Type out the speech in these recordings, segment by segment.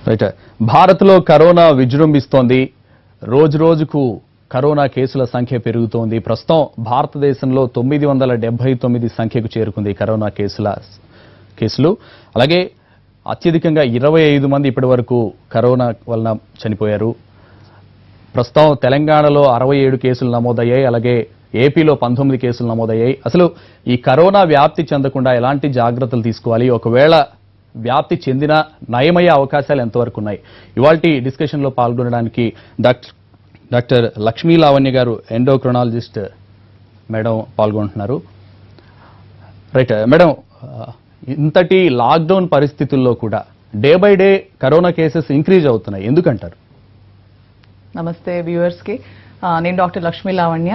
Right భారత్లో corona విజృంభిస్తోంది రోజు రోజుకు కరోనా కేసుల సంఖ్య పెరుగుతోంది ప్రస్తుతం భారతదేశంలో తొమ్మిది వందల డెబ్బై తొమ్మిది సంఖ్యకు చేరుకుంది కరోనా కేసుల కేసులు అలాగే అత్యధికంగా ఇరవై ఐదు మంది ఇప్పటి వరకు కరోనా వలన చనిపోయారు ప్రస్తుతం తెలంగాణలో అరవై ఏడు కేసులు నమోదయ్యాయి అలాగే ఏపీలో పంతొమ్మిది కేసులు నమోదయ్యాయి అసలు ఈ కరోనా వ్యాప్తి చెందకుండా ఎలాంటి జాగ్రత్తలు తీసుకోవాలి ఒకవేళ వ్యాప్తి చెందిన నయమయ్యే అవకాశాలు ఎంతవరకు ఉన్నాయి ఇవాళ డిస్కషన్లో పాల్గొనడానికి doctor doctor Lakshmi Lavanya garu endocrinologist madam పాల్గొంటున్నారు రైట్ మేడం ఆ, ఇంతటి లాక్డౌన్ పరిస్థితుల్లో కూడా day by day corona cases increase అవుతున్నాయి ఎందుకంటారు నమస్తే వ్యూవర్స్ కి ఆ, నేను డాక్టర్ లక్ష్మీ లావణ్య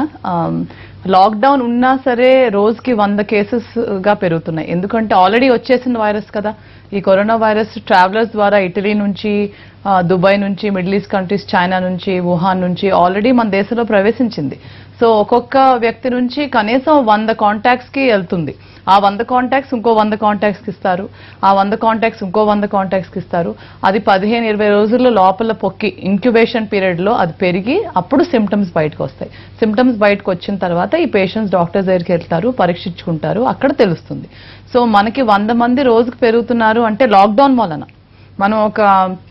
లాక్డౌన్ ఉన్నా సరే రోజుకి వంద కేసెస్ గా పెరుగుతున్నాయి ఎందుకంటే ఆల్రెడీ వచ్చేసిన వైరస్ కదా ఈ కరోనా వైరస్ ట్రావెలర్స్ ద్వారా ఇటలీ నుంచి ఆ, దుబాయ్ నుంచి మిడిల్ ఈస్ట్ కంట్రీస్ చైనా నుంచి వుహాన్ నుంచి ఆల్రెడీ మన దేశంలో ప్రవేశించింది సో ఒక్కొక్క వ్యక్తి నుంచి కనీసం వంద కాంటాక్ట్స్ కి వెళ్తుంది ఆ వంద కాంటాక్ట్స్ ఇంకో వంద కాంటాక్ట్స్ కి ఇస్తారు ఆ వంద కాంటాక్ట్స్ ఇంకో వంద కాంటాక్ట్స్ కి ఇస్తారు అది పదిహేను ఇరవై రోజుల్లో లోపల పొక్కి ఇంక్యుబేషన్ పీరియడ్ లో అది పెరిగి అప్పుడు సిమ్టమ్స్ బయటకు వస్తాయి సిమ్టమ్స్ బయటకు వచ్చిన తర్వాత ఈ పేషెంట్స్ డాక్టర్ దగ్గరికి వెళ్తారు పరీక్షించుకుంటారు అక్కడ తెలుస్తుంది సో మనకి వంద మంది రోజుకు పెరుగుతున్నారు అంటే లాక్డౌన్ వలన మనం ఒక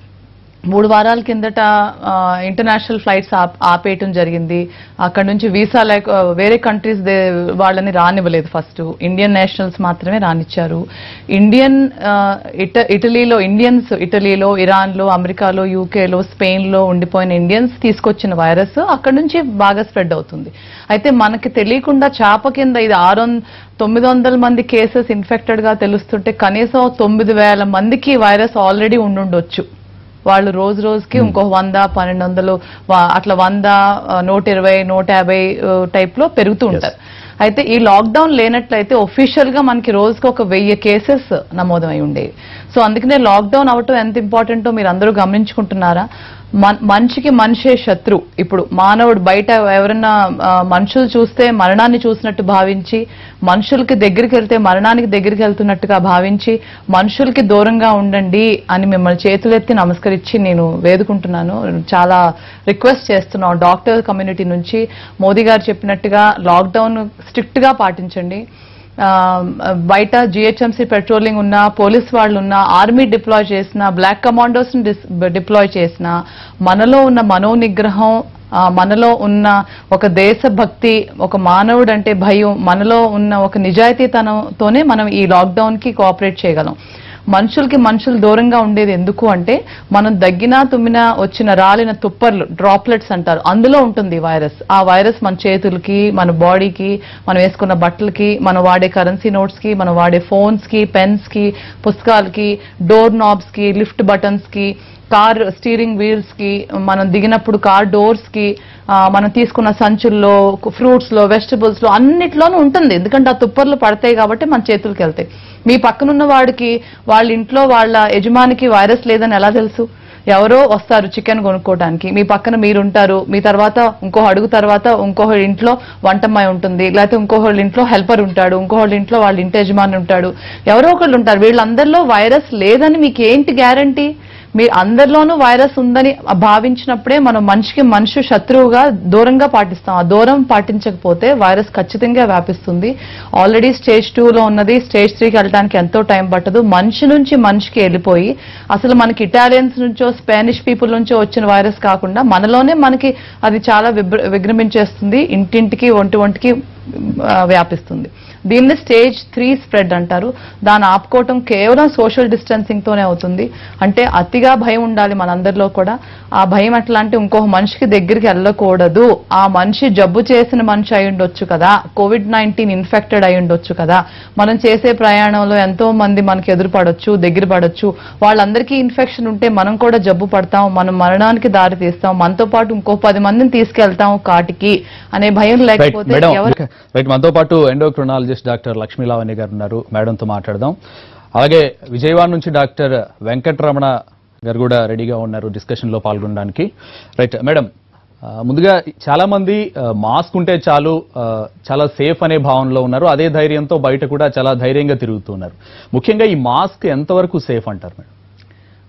మూడు వారాల కిందట ఆ, ఇంటర్నేషనల్ ఫ్లైట్స్ ఆప్- ఆపేయటం జరిగింది అక్కడ నుంచి వీసా లేక వేరే కంట్రీస్ వాళ్ళని రానివ్వలేదు ఫస్ట్ ఇండియన్ నేషనల్స్ మాత్రమే రానిచ్చారు ఇండియన్ ఆ, ఇట ఇటలీలో ఇండియన్స్ ఇటలీలో ఇరాన్లో అమెరికాలో యూకేలో స్పెయిన్లో ఉండిపోయిన ఇండియన్స్ తీసుకొచ్చిన వైరస్ అక్కడ నుంచి బాగా స్ప్రెడ్ అవుతుంది అయితే మనకి తెలియకుండా చాప కింద ఇది ఆరు వం- తొమ్మిది వందల మంది కేసెస్ ఇన్ఫెక్టెడ్ గా తెలుస్తుంటే కనీసం తొమ్మిది వేల మందికి వైరస్ ఆల్రెడీ ఉండుండొచ్చు వాళ్ళు రోజు రోజుకి ఇంకో వంద పన్నెండు వందలు వా- అట్లా వంద ఆ, నూట ఇరవై నూట యాభై టైప్ లో పెరుగుతూ ఉంటారు అయితే ఈ లాక్డౌన్ లేనట్లయితే ఒఫీషియల్ గా మనకి రోజుకి ఒక వెయ్యి కేసెస్ నమోదమై ఉండేవి సో అందుకనే లాక్డౌన్ అవటం ఎంత ఇంపార్టెంటో మీరు అందరూ గమనించుకుంటున్నారా మన్- మనిషికి మనిషే శత్రు ఇప్పుడు మానవుడు బయట ఎవరన్నా ఆ, మనుషులు చూస్తే మరణాన్ని చూసినట్టు భావించి మనుషులకి దగ్గరికి వెళ్తే మరణానికి దగ్గరికి వెళ్తున్నట్టుగా భావించి మనుషులకి దూరంగా ఉండండి అని మిమ్మల్ని చేతులెత్తి నమస్కరించి నేను వేడుకుంటున్నాను చాలా రిక్వెస్ట్ చేస్తున్నాం డాక్టర్ కమ్యూనిటీ నుంచి మోదీ గారు చెప్పినట్టుగా లాక్డౌన్ స్ట్రిక్ట్ గా పాటించండి ఆ, బయట జిహెచ్ఎంసీ పెట్రోలింగ్ ఉన్న పోలీస్ వాళ్ళు ఉన్న ఆర్మీ డిప్లాయ్ చేసిన బ్లాక్ కమాండోస్ డిప్లాయ్ చేసిన మనలో ఉన్న మనోనిగ్రహం ఆ, మనలో ఉన్న ఒక దేశభక్తి ఒక మానవుడు అంటే భయం మనలో ఉన్న ఒక నిజాయితీతనంతోనే మనం ఈ లాక్డౌన్ కి కోఆపరేట్ చేయగలం మనుషులకి మనుషులు దూరంగా ఉండేది ఎందుకు అంటే మనం దగ్గినా తుమ్మినా వచ్చిన రాలిన తుప్పర్లు డ్రాప్లెట్స్ అంటారు అందులో ఉంటుంది ఈ వైరస్ ఆ వైరస్ మన చేతులకి మన బాడీకి మనం వేసుకున్న బట్టలకి మనం వాడే కరెన్సీ నోట్స్ కి మనం వాడే ఫోన్స్ కి పెన్స్ కి పుస్తకాలకి డోర్ నాబ్స్ కి లిఫ్ట్ బటన్స్ కి కార్ స్టీరింగ్ వీల్స్ కి మనం దిగినప్పుడు కార్ డోర్స్ కి ఆ, మనం తీసుకున్న సంచుల్లో ఫ్రూట్స్ లో వెజిటబుల్స్ లో అన్నిట్లోనూ ఉంటుంది ఎందుకంటే ఆ తుప్పర్లు పడతాయి కాబట్టి మన చేతులకి వెళ్తాయి మీ పక్కనున్న వాడికి వాళ్ళ ఇంట్లో వాళ్ళ యజమానికి వైరస్ లేదని ఎలా తెలుసు ఎవరో వస్తారు చికెన్ కొనుక్కోవడానికి మీ పక్కన మీరు ఉంటారు మీ తర్వాత ఇంకో అడుగు తర్వాత ఇంకోహళ్ళ ఇంట్లో వంటమ్మాయి ఉంటుంది లేకపోతే ఇంకోహళ్ళ ఇంట్లో హెల్పర్ ఉంటాడు ఇంకోహళ్ళ ఇంట్లో వాళ్ళ ఇంటి యజమాని ఉంటాడు ఎవరో ఒకళ్ళు ఉంటారు వీళ్ళందరిలో వైరస్ లేదని మీకు ఏంటి గ్యారంటీ మీరు అందరిలోనూ వైరస్ ఉందని భావించినప్పుడే మనం మనిషికి మనిషి శత్రువుగా దూరంగా పాటిస్తాం ఆ దూరం పాటించకపోతే వైరస్ ఖచ్చితంగా వ్యాపిస్తుంది ఆల్రెడీ స్టేజ్ లో ఉన్నది స్టేజ్ త్రీకి వెళ్ళడానికి ఎంతో టైం పట్టదు మనిషి నుంచి మనిషికి వెళ్ళిపోయి అసలు మనకి ఇటాలియన్స్ నుంచో స్పానిష్ పీపుల్ నుంచో వచ్చిన వైరస్ కాకుండా మనలోనే మనకి అది చాలా విభ్ర- విజృంభించేస్తుంది ఇంటింటికి ఒంటి ఒంటికి ఆ, వ్యాపిస్తుంది దీన్ని స్టేజ్ త్రీ స్ప్రెడ్ అంటారు దాన్ని ఆపుకోవటం కేవలం సోషల్ డిస్టెన్సింగ్ తోనే అవుతుంది అంటే అతిగా భయం ఉండాలి మనందరిలో కూడా ఆ భయం ఎట్లా అంటే ఇంకొక మనిషికి దగ్గరికి వెళ్ళకూడదు ఆ మనిషి జబ్బు చేసిన మనిషి అయి ఉండొచ్చు కదా కోవిడ్ నైన్టీన్ ఇన్ఫెక్టెడ్ అయి ఉండొచ్చు కదా మనం చేసే ప్రయాణంలో ఎంతో మంది మనకి ఎదురు పడొచ్చు దగ్గర పడొచ్చు వాళ్ళందరికీ ఇన్ఫెక్షన్ ఉంటే మనం కూడా జబ్బు పడతాం మనం మరణానికి దారి తీస్తాం మనతో పాటు ఇంకో పది మందిని తీసుకెళ్తాం కాటికి అనే భయం రైట్ లేకపోతే మేడం ఎవరు రైట్ మనతో పాటు ఎండోక్రొనాలజిస్ట్ డాక్టర్ లక్ష్మీ లావణ్య గారు ఉన్నారు మేడంతో మాట్లాడదాం అలాగే విజయవాడ నుంచి డాక్టర్ వెంకటరమణ గారు కూడా రెడీగా ఉన్నారు డిస్కషన్ లో పాల్గొనడానికి రైట్ మేడం ఆ, ముందుగా చాలా మంది ఆ, మాస్క్ ఉంటే చాలు ఆ, చాలా సేఫ్ అనే భావనలో ఉన్నారు అదే ధైర్యంతో బయట కూడా చాలా ధైర్యంగా తిరుగుతున్నారు ముఖ్యంగా ఈ మాస్క్ ఎంతవరకు సేఫ్ అంటారు మేడం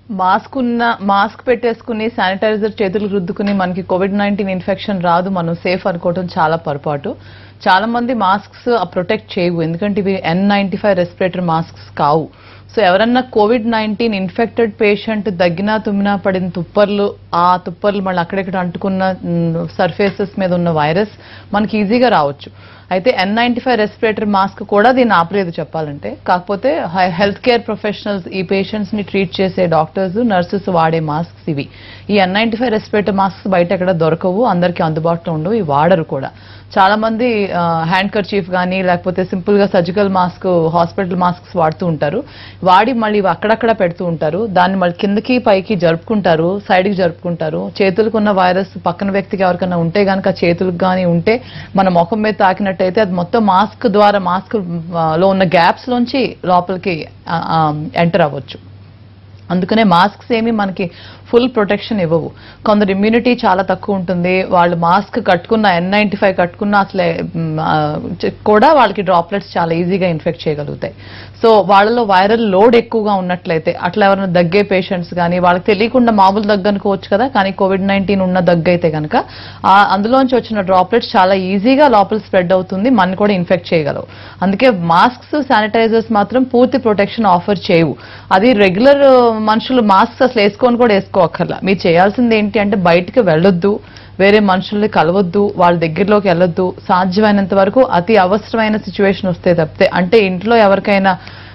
మాస్క్ ఉన్న మాస్క్ పెట్టేసుకుని శానిటైజర్ చేతులు రుద్దుకుని మనకి కోవిడ్ నైన్టీన్ ఇన్ఫెక్షన్ రాదు మనం సేఫ్ అనుకోవడం చాలా పొరపాటు చాలా మంది మాస్క్స్ ప్రొటెక్ట్ చేయవు ఎందుకంటే ఇవి N ninety five respirator masks కావు సో ఎవరన్నా కోవిడ్ నైన్టీన్ ఇన్ఫెక్టెడ్ పేషెంట్ దగ్గినా తుమ్మినా పడిన తుప్పర్లు ఆ తుప్పర్లు మళ్ళీ అక్కడెక్కడ అంటుకున్న సర్ఫేసెస్ మీద ఉన్న వైరస్ మనకి ఈజీగా రావచ్చు అయితే N ninety five respirator mask కూడా దీన్ని ఆపలేదు చెప్పాలంటే కాకపోతే హెల్త్ కేర్ ప్రొఫెషనల్స్ ఈ పేషెంట్స్ ని ట్రీట్ చేసే డాక్టర్స్ నర్సెస్ వాడే మాస్క్స్ ఇవి ఈ N ninety five respirator masks బయట ఎక్కడ దొరకవు అందరికీ అందుబాటులో ఉండవు ఇవి వాడరు కూడా చాలా మంది హ్యాండ్ కర్చీఫ్ కానీ లేకపోతే సింపుల్ గా సర్జికల్ మాస్క్ హాస్పిటల్ మాస్క్స్ వాడుతూ ఉంటారు వాడి మళ్ళీ ఇవి అక్కడక్కడ పెడుతూ ఉంటారు దాన్ని మళ్ళీ కిందకి పైకి జరుపుకుంటారు సైడ్ కి జరుపుకుంటారు చేతులకు ఉన్న వైరస్ పక్కన వ్యక్తికి ఎవరికైనా ఉంటే గనక చేతులకు కానీ ఉంటే మన ముఖం మీద తాకినట్టయితే అది మొత్తం మాస్క్ ద్వారా మాస్క్ లో ఉన్న గ్యాప్స్ లోంచి లోపలికి ఎంటర్ అవ్వచ్చు అందుకనే మాస్క్స్ ఏమి మనకి ఫుల్ ప్రొటెక్షన్ ఇవ్వవు కొందరు ఇమ్యూనిటీ చాలా తక్కువ ఉంటుంది వాళ్ళు మాస్క్ కట్టుకున్న ఎన్ నైన్టీ ఫైవ్ కట్టుకున్న అసలే మ్, ఆ, చ- కూడా వాళ్ళకి డ్రాప్లెట్స్ చాలా ఈజీగా ఇన్ఫెక్ట్ చేయగలుగుతాయి సో వాళ్ళలో వైరల్ లోడ్ ఎక్కువగా ఉన్నట్లయితే అట్లా ఎవరైనా దగ్గే పేషెంట్స్ కానీ వాళ్ళకి తెలియకుండా మామూలు దగ్గు అనుకోవచ్చు కదా కానీ కోవిడ్ నైన్టీన్ ఉన్న దగ్గు అయితే కనుక ఆ అందులోంచి వచ్చిన డ్రాప్లెట్స్ చాలా ఈజీగా లోపల స్ప్రెడ్ అవుతుంది మన కూడా ఇన్ఫెక్ట్ చేయగలవు అందుకే మాస్క్స్ శానిటైజర్స్ మాత్రం పూర్తి ప్రొటెక్షన్ ఆఫర్ చేయవు అది రెగ్యులర్ మనుషులు మాస్క్స్ అసలు వేసుకొని కూడా వేసుకోవక్కర్లా మీరు చేయాల్సింది ఏంటి అంటే బయటికి వెళ్ళొద్దు వేరే మనుషుల్ని కలవద్దు వాళ్ళ దగ్గరలోకి వెళ్ళొద్దు సాధ్యమైనంత వరకు అతి అవసరమైన సిచ్యువేషన్ వస్తే తప్పితే అంటే ఇంట్లో ఎవరికైనా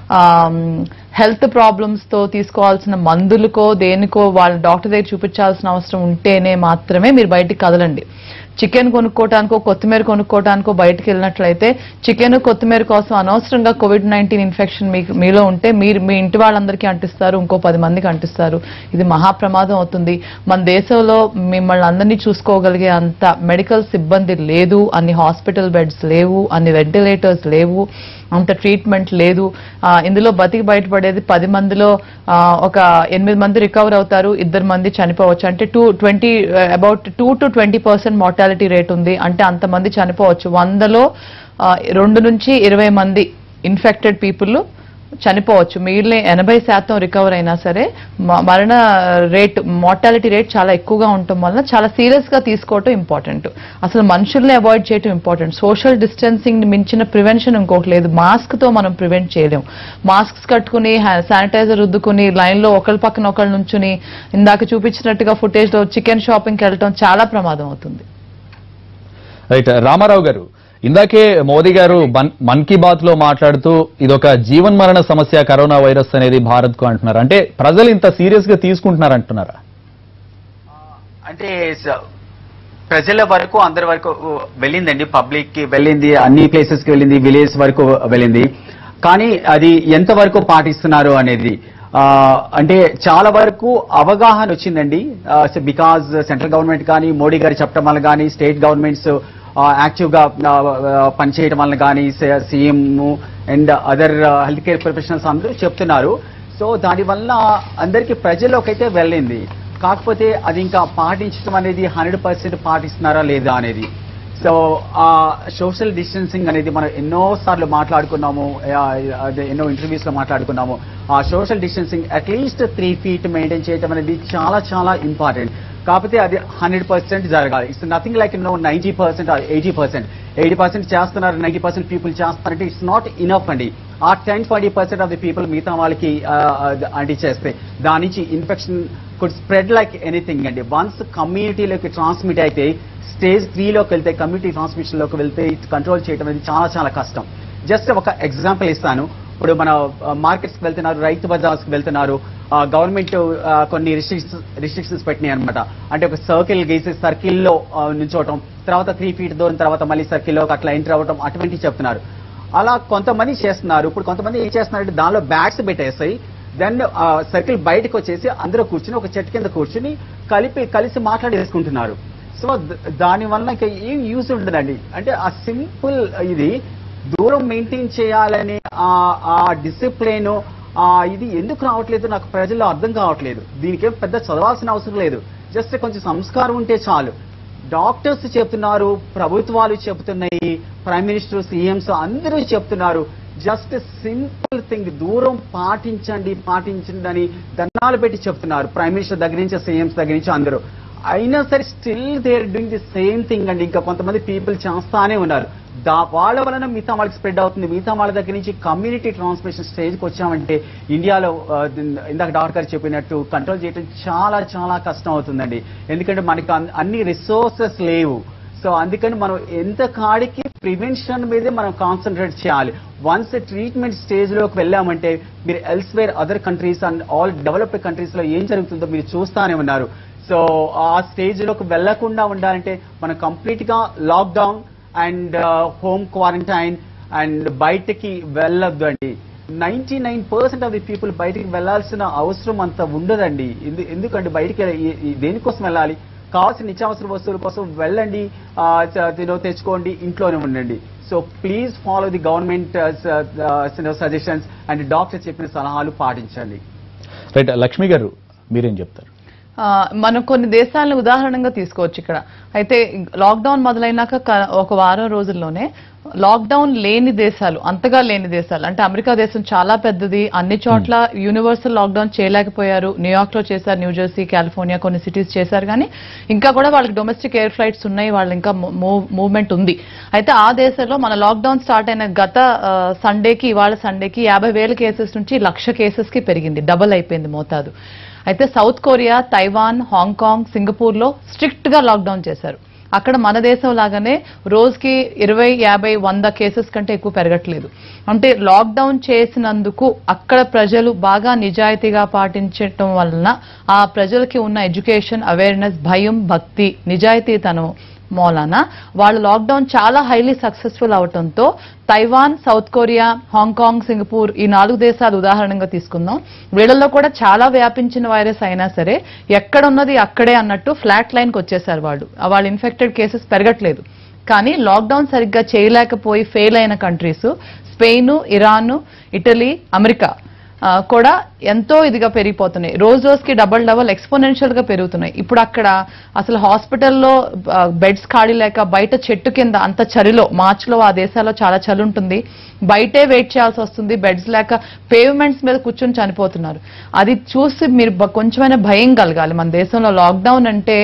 హెల్త్ ప్రాబ్లమ్స్ తో తీసుకోవాల్సిన మందులకో దేనికో వాళ్ళ డాక్టర్ దగ్గర చూపించాల్సిన అవసరం ఉంటేనే మాత్రమే మీరు బయటికి కదలండి చికెన్ కొనుక్కోవటానికో కొత్తిమీర కొనుక్కోవటానికో బయటికి వెళ్ళినట్లయితే చికెన్ కొత్తిమీర కోసం అనవసరంగా కోవిడ్ నైన్టీన్ ఇన్ఫెక్షన్ మీకు మీలో ఉంటే మీరు మీ ఇంటి వాళ్ళందరికీ అంటిస్తారు ఇంకో పది మందికి అంటిస్తారు ఇది మహాప్రమాదం అవుతుంది మన దేశంలో మిమ్మల్ని అందరినీ చూసుకోగలిగే అంత మెడికల్ సిబ్బంది లేదు అన్ని హాస్పిటల్ బెడ్స్ లేవు అన్ని వెంటిలేటర్స్ లేవు అంత ట్రీట్మెంట్ లేదు ఆ, ఇందులో బతికి బయటపడేది పది మందిలో ఆ, ఒక ఎనిమిది మంది రికవర్ అవుతారు ఇద్దరు మంది చనిపోవచ్చు అంటే two twenty about two to twenty percent mortality rate ఉంది అంటే అంతమంది చనిపోవచ్చు వందలో ఆ, రెండు నుంచి ఇరవై మంది ఇన్ఫెక్టెడ్ పీపుల్ చనిపోవచ్చు మిగిలిన ఎనభై శాతం రికవర్ అయినా సరే మ- మరణ రేట్ మార్టాలిటీ రేట్ చాలా ఎక్కువగా ఉండటం వలన చాలా సీరియస్ గా తీసుకోవటం ఇంపార్టెంట్ అసలు మనుషుల్ని అవాయిడ్ చేయటం ఇంపార్టెంట్ సోషల్ డిస్టెన్సింగ్ ని మించిన ప్రివెన్షన్ ఇంకోటి లేదు మాస్క్ తో మనం ప్రివెంట్ చేయలేం మాస్క్స్ కట్టుకుని శానిటైజర్ రుద్దుకుని లైన్ లో ఒకళ్ళ పక్కన ఒకళ్ళు నుంచుని ఇందాక చూపించినట్టుగా ఫుటేజ్ లో చికెన్ షాపింగ్ కి వెళ్ళటం చాలా ప్రమాదం అవుతుంది రైట్ రామారావు గారు ఇందాకే మోదీ గారు మన్- మన్ కీ బాత్ లో మాట్లాడుతూ ఇదొక జీవన్ మరణ సమస్య కరోనా వైరస్ అనేది భారత్ కు అంటున్నారు అంటే ప్రజలు ఇంత సీరియస్ గా తీసుకుంటున్నారు అంటున్నారా అంటే స- ప్రజల వరకు అందరి వరకు వెళ్ళిందండి పబ్లిక్ కి వెళ్ళింది అన్ని ప్లేసెస్ కి వెళ్ళింది విలేజ్ వరకు వెళ్ళింది కానీ అది ఎంత వరకు పాటిస్తున్నారు అనేది ఆ, అంటే చాలా వరకు అవగాహన వచ్చిందండి బికాజ్ సెంట్రల్ గవర్నమెంట్ కానీ మోడీ గారు చెప్పడం వల్ల కానీ స్టేట్ గవర్నమెంట్స్ యాక్టివ్ గా ఆ, ఆ, పనిచేయడం వల్ల కానీ CM and other health care professionals అందరూ చెప్తున్నారు సో దానివల్ల అందరికీ ప్రజల్లోకి అయితే వెళ్ళింది కాకపోతే అది ఇంకా పాటించడం అనేది హండ్రెడ్ పర్సెంట్ పాటిస్తున్నారా లేదా అనేది సో ఆ సోషల్ డిస్టెన్సింగ్ అనేది మనం ఎన్నో సార్లు మాట్లాడుకున్నాము ఆ, అదే ఎన్నో ఇంటర్వ్యూస్ లో మాట్లాడుకున్నాము ఆ social distancing at least three feet maintain చేయడం అనేది చాలా చాలా ఇంపార్టెంట్ కాకపోతే అది హండ్రెడ్ పర్సెంట్ జరగాలి it's nothing like no ninety percent eighty percent eighty percent చేస్తున్నారు నైన్టీ పర్సెంట్ పీపుల్ చేస్తున్నారంటే ఇట్స్ నాట్ ఇనఫ్ అండి ఆ ten twenty percent of the people మిగతా వాళ్ళకి అంటి చేస్తే దాని నుంచి infection could spread like anything అండి వన్స్ కమ్యూనిటీలోకి ట్రాన్స్మిట్ అయితే స్టేజ్ త్రీలోకి వెళ్తే కమ్యూనిటీ ట్రాన్స్మిషన్ లోకి వెళ్తే కంట్రోల్ చేయడం అనేది చాలా చాలా కష్టం జస్ట్ ఒక ఎగ్జాంపుల్ ఇస్తాను ఇప్పుడు మన మార్కెట్స్కి వెళ్తున్నారు రైతు బజార్స్కి వెళ్తున్నారు గవర్నమెంట్ కొన్ని రిస్ట్రిక్షన్స్ రిస్ట్రిక్షన్స్ పెట్టినాయి అనమాట అంటే ఒక సర్కిల్ గీసి సర్కిల్లో నుంచోవటం తర్వాత త్రీ ఫీట్ దూరం తర్వాత మళ్ళీ సర్కిల్లోకి అట్లా ఎంటర్ అవ్వటం అటువంటివి చెప్తున్నారు అలా కొంతమంది చేస్తున్నారు ఇప్పుడు కొంతమంది ఏం చేస్తున్నారంటే దానిలో బ్యాగ్స్ పెట్టేస్తాయి దెన్ సర్కిల్ బయటకు వచ్చేసి అందరూ కూర్చుని ఒక చెట్టు కింద కూర్చుని కలిపి కలిసి మాట్లాడేసుకుంటున్నారు సో దాని వల్ల ఇంకా ఏం యూజ్ ఉండదండి అంటే ఆ సింపుల్ ఇది దూరం మెయింటైన్ చేయాలనే ఆ- ఆ డిసిప్లిన్ ఆ ఇది ఎందుకు రావట్లేదు నాకు ప్రజల్లో అర్థం కావట్లేదు దీనికి ఏం పెద్ద చదవాల్సిన అవసరం లేదు జస్ట్ కొంచెం సంస్కారం ఉంటే చాలు డాక్టర్స్ చెప్తున్నారు ప్రభుత్వాలు చెప్తున్నాయి ప్రైమ్ మినిస్టర్ సీఎంస్ అందరూ చెప్తున్నారు జస్ట్ సింపుల్ థింగ్ దూరం పాటించండి పాటించండి అని దండాలు పెట్టి చెప్తున్నారు ప్రైమ్ మినిస్టర్ దగ్గర నుంచి సీఎంస్ దగ్గర నుంచి అందరూ అయినా సరే still they are doing the same thing అండి ఇంకా కొంతమంది పీపుల్ చేస్తానే ఉన్నారు దా వాళ్ళ వలన మిగతా వాళ్ళకి స్ప్రెడ్ అవుతుంది మిగతా వాళ్ళ దగ్గర నుంచి కమ్యూనిటీ ట్రాన్స్మిషన్ స్టేజ్కి వచ్చామంటే ఇండియాలో ఆ, ఇందాక డాక్టర్ గారు చెప్పినట్టు కంట్రోల్ చేయడం చాలా చాలా కష్టం అవుతుందండి ఎందుకంటే మనకి అన్- అన్ని రిసోర్సెస్ లేవు సో అందుకని మనం ఎంత కాడికి ప్రివెన్షన్ మీదే మనం కాన్సన్ట్రేట్ చేయాలి వన్స్ ట్రీట్మెంట్ స్టేజ్ లోకి వెళ్ళామంటే మీరు elsewhere other countries and all developed countries లో ఏం జరుగుతుందో మీరు చూస్తానే ఉన్నారు సో ఆ స్టేజ్ లోకి వెళ్లకుండా ఉండాలంటే మనం కంప్లీట్ గా lockdown and home quarantine and బయటకి వెళ్ళొద్దు అండి ninety nine percent of the people బయటికి వెళ్లాల్సిన అవసరం అంత ఉండదండి ఎందు- ఎందుకంటే బయటికి వెళ్ళ- ఈ- ఈ దేనికోసం వెళ్ళాలి కావాల్సిన నిత్యావసర వస్తువుల కోసం వెళ్ళండి ఆ, చ- తినో తెచ్చుకోండి ఇంట్లోనే ఉండండి so please follow the government suggestions and doctor చెప్పిన సలహాలు పాటించండి రైట్ లక్ష్మి గారు మీరేం చెప్తారు ఆ, మనం కొన్ని దేశాలను ఉదాహరణగా తీసుకోవచ్చు ఇక్కడ అయితే లాక్డౌన్ మొదలైనాక క- ఒక వారం రోజుల్లోనే లాక్డౌన్ లేని దేశాలు అంతగా లేని దేశాలు అంటే అమెరికా దేశం చాలా పెద్దది అన్ని చోట్ల యూనివర్సల్ లాక్డౌన్ చేయలేకపోయారు న్యూయార్క్ లో చేశారు న్యూజెర్సీ కాలిఫోర్నియా కొన్ని సిటీస్ చేశారు కానీ ఇంకా కూడా వాళ్ళకి డొమెస్టిక్ ఎయిర్ ఫ్లైట్స్ ఉన్నాయి వాళ్ళు ఇంకా మూవ్మెంట్ ఉంది అయితే ఆ దేశంలో మన లాక్డౌన్ స్టార్ట్ అయిన గత ఆ, సండేకి ఇవాళ సండేకి యాభై వేల కేసెస్ నుంచి లక్ష కేసెస్ కి పెరిగింది డబుల్ అయిపోయింది మోతాదు అయితే South Korea Taiwan Hong Kong Singapore లో స్ట్రిక్ట్ గా లాక్డౌన్ చేశారు అక్కడ మన దేశం లాగానే రోజుకి ఇరవై యాభై వంద కేసెస్ కంటే ఎక్కువ పెరగట్లేదు అంటే లాక్డౌన్ చేసినందుకు అక్కడ ప్రజలు బాగా నిజాయితీగా పాటించటం వలన ఆ ప్రజలకి ఉన్న ఎడ్యుకేషన్ అవేర్నెస్ భయం భక్తి నిజాయితీతనం మూలాన వాళ్ళు లాక్డౌన్ చాలా హైలీ సక్సెస్ఫుల్ అవటంతో Taiwan South Korea Hong Kong Singapore ఈ నాలుగు దేశాలు ఉదాహరణగా తీసుకుందాం వీళ్ళల్లో కూడా చాలా వ్యాపించిన వైరస్ అయినా సరే ఎక్కడ ఉన్నది అక్కడే అన్నట్టు ఫ్లాట్ లైన్కి వచ్చేసారు వాళ్ళు ఆ వాళ్ళ ఇన్ఫెక్టెడ్ కేసెస్ పెరగట్లేదు కానీ లాక్డౌన్ సరిగ్గా చేయలేకపోయి ఫెయిల్ అయిన countries Spain Iran Italy America ఆ, కూడా ఎంతో ఇదిగా పెరిగిపోతున్నాయి రోజు రోజుకి డబల్ డబల్ ఎక్స్పోనెన్షియల్ గా పెరుగుతున్నాయి ఇప్పుడు అక్కడ అసలు హాస్పిటల్లో బెడ్స్ ఖాళీ లేక బయట చెట్టు కింద అంత చలిలో మార్చిలో ఆ దేశాల్లో చాలా చలి ఉంటుంది బయటే వెయిట్ చేయాల్సి వస్తుంది బెడ్స్ లేక పేవ్మెంట్స్ మీద కూర్చొని చనిపోతున్నారు అది చూసి మీరు బ- కొంచెమైనా భయం కలగాలి మన దేశంలో లాక్డౌన్ అంటే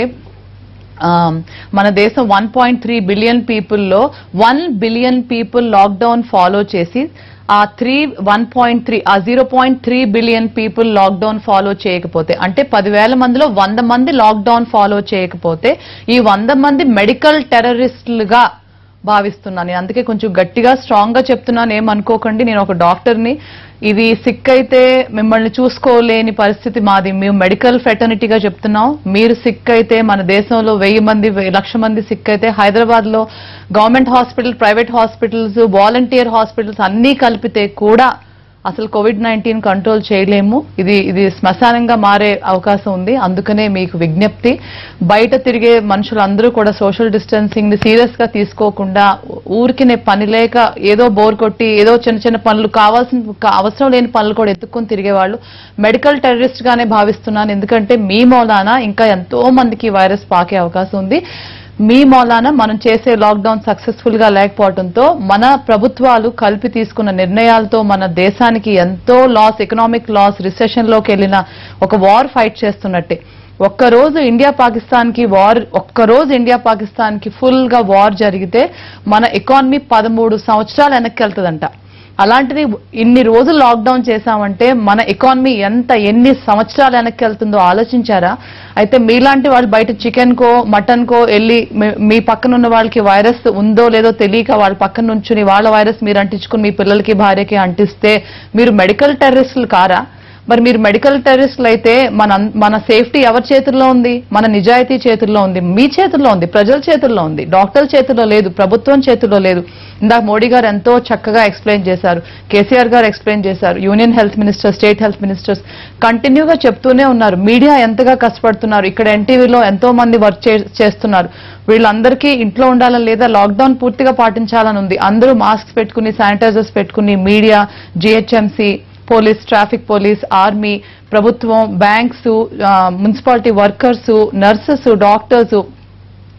ఆమ్, మన దేశం వన్ పాయింట్ త్రీ బిలియన్ పీపుల్లో one billion people lockdown follow చేసి ఆ త్రీ వన్ పాయింట్ త్రీ ఆ zero point three billion people lockdown follow చేయకపోతే అంటే పదివేల మందిలో వంద మంది లాక్డౌన్ ఫాలో చేయకపోతే ఈ వంద మంది మెడికల్ టెర్రరిస్టులుగా భావిస్తున్నాను నేను అందుకే కొంచెం గట్టిగా స్ట్రాంగ్ గా చెప్తున్నాను ఏమనుకోకండి నేను ఒక డాక్టర్ని ఇది సిక్ అయితే మిమ్మల్ని చూసుకోలేని పరిస్థితి మాది మేము మెడికల్ ఫెటర్నిటీగా చెప్తున్నాం మీరు సిక్ అయితే మన దేశంలో వెయ్యి మంది వెయ్యి లక్ష మంది సిక్ అయితే హైదరాబాద్ లో government hospital private hospitals volunteer hospitals అన్నీ కలిపితే కూడా అసలు కోవిడ్ నైన్టీన్ కంట్రోల్ చేయలేము ఇది ఇది శ్మశానంగా మారే అవకాశం ఉంది అందుకనే మీకు విజ్ఞప్తి బయట తిరిగే మనుషులందరూ కూడా సోషల్ డిస్టెన్సింగ్ ని సీరియస్ గా తీసుకోకుండా ఊరికినే పని లేక ఏదో బోర్ కొట్టి ఏదో చిన్న చిన్న పనులు కావాల్సిన కా- అవసరం లేని పనులు కూడా ఎత్తుక్కొని తిరిగే వాళ్ళు మెడికల్ టెర్రరిస్ట్ గానే భావిస్తున్నాను ఎందుకంటే మీ మూలాన ఇంకా ఎంతో మందికి ఈ వైరస్ పాకే అవకాశం ఉంది మీ మూలాన మనం చేసే లాక్డౌన్ సక్సెస్ఫుల్ గా లేకపోవడంతో మన ప్రభుత్వాలు కలిపి తీసుకున్న నిర్ణయాలతో మన దేశానికి ఎంతో లాస్ ఎకనామిక్ లాస్ రిసెషన్ లోకి వెళ్ళిన ఒక వార్ ఫైట్ చేస్తున్నట్టే ఒక్కరోజు ఇండియా పాకిస్తాన్ కి వార్ ఒక్కరోజు ఇండియా పాకిస్తాన్ కి ఫుల్ గా వార్ జరిగితే మన ఎకానమీ పదమూడు సంవత్సరాలు వెనక్కి వెళ్తుందంట అలాంటిది ఇన్ని రోజులు లాక్డౌన్ చేశామంటే మన ఎకానమీ ఎంత ఎన్ని సంవత్సరాలు వెనక్కి వెళ్తుందో ఆలోచించారా అయితే మీలాంటి వాళ్ళు బయట చికెన్ కో మటన్ కో వెళ్ళి మీ- మీ పక్కన ఉన్న వాళ్ళకి వైరస్ ఉందో లేదో తెలియక వాళ్ళ పక్కన నుంచుని వాళ్ళ వైరస్ మీరు అంటించుకుని మీ పిల్లలకి భార్యకి అంటిస్తే మీరు మెడికల్ టెర్రరిస్టులు కారా మరి మీరు మెడికల్ టెర్రరిస్టులు అయితే మన మన సేఫ్టీ ఎవరి చేతుల్లో ఉంది మన నిజాయితీ చేతుల్లో ఉంది మీ చేతుల్లో ఉంది ప్రజల చేతుల్లో ఉంది డాక్టర్ల చేతుల్లో లేదు ప్రభుత్వం చేతుల్లో లేదు ఇందాక మోడీ గారు ఎంతో చక్కగా ఎక్స్ప్లెయిన్ చేశారు కేసీఆర్ గారు ఎక్స్ప్లెయిన్ చేశారు union health minister state health ministers కంటిన్యూగా చెప్తూనే ఉన్నారు మీడియా ఎంతగా కష్టపడుతున్నారు ఇక్కడ ఎన్టీవీలో ఎంతో మంది వర్క్ చేస్తున్నారు వీళ్ళందరికీ ఇంట్లో ఉండాలని లేదా లాక్డౌన్ పూర్తిగా పాటించాలని ఉంది అందరూ మాస్క్ పెట్టుకుని శానిటైజర్స్ పెట్టుకుని media GHMC police traffic police army ప్రభుత్వం banks municipality workers nurses doctors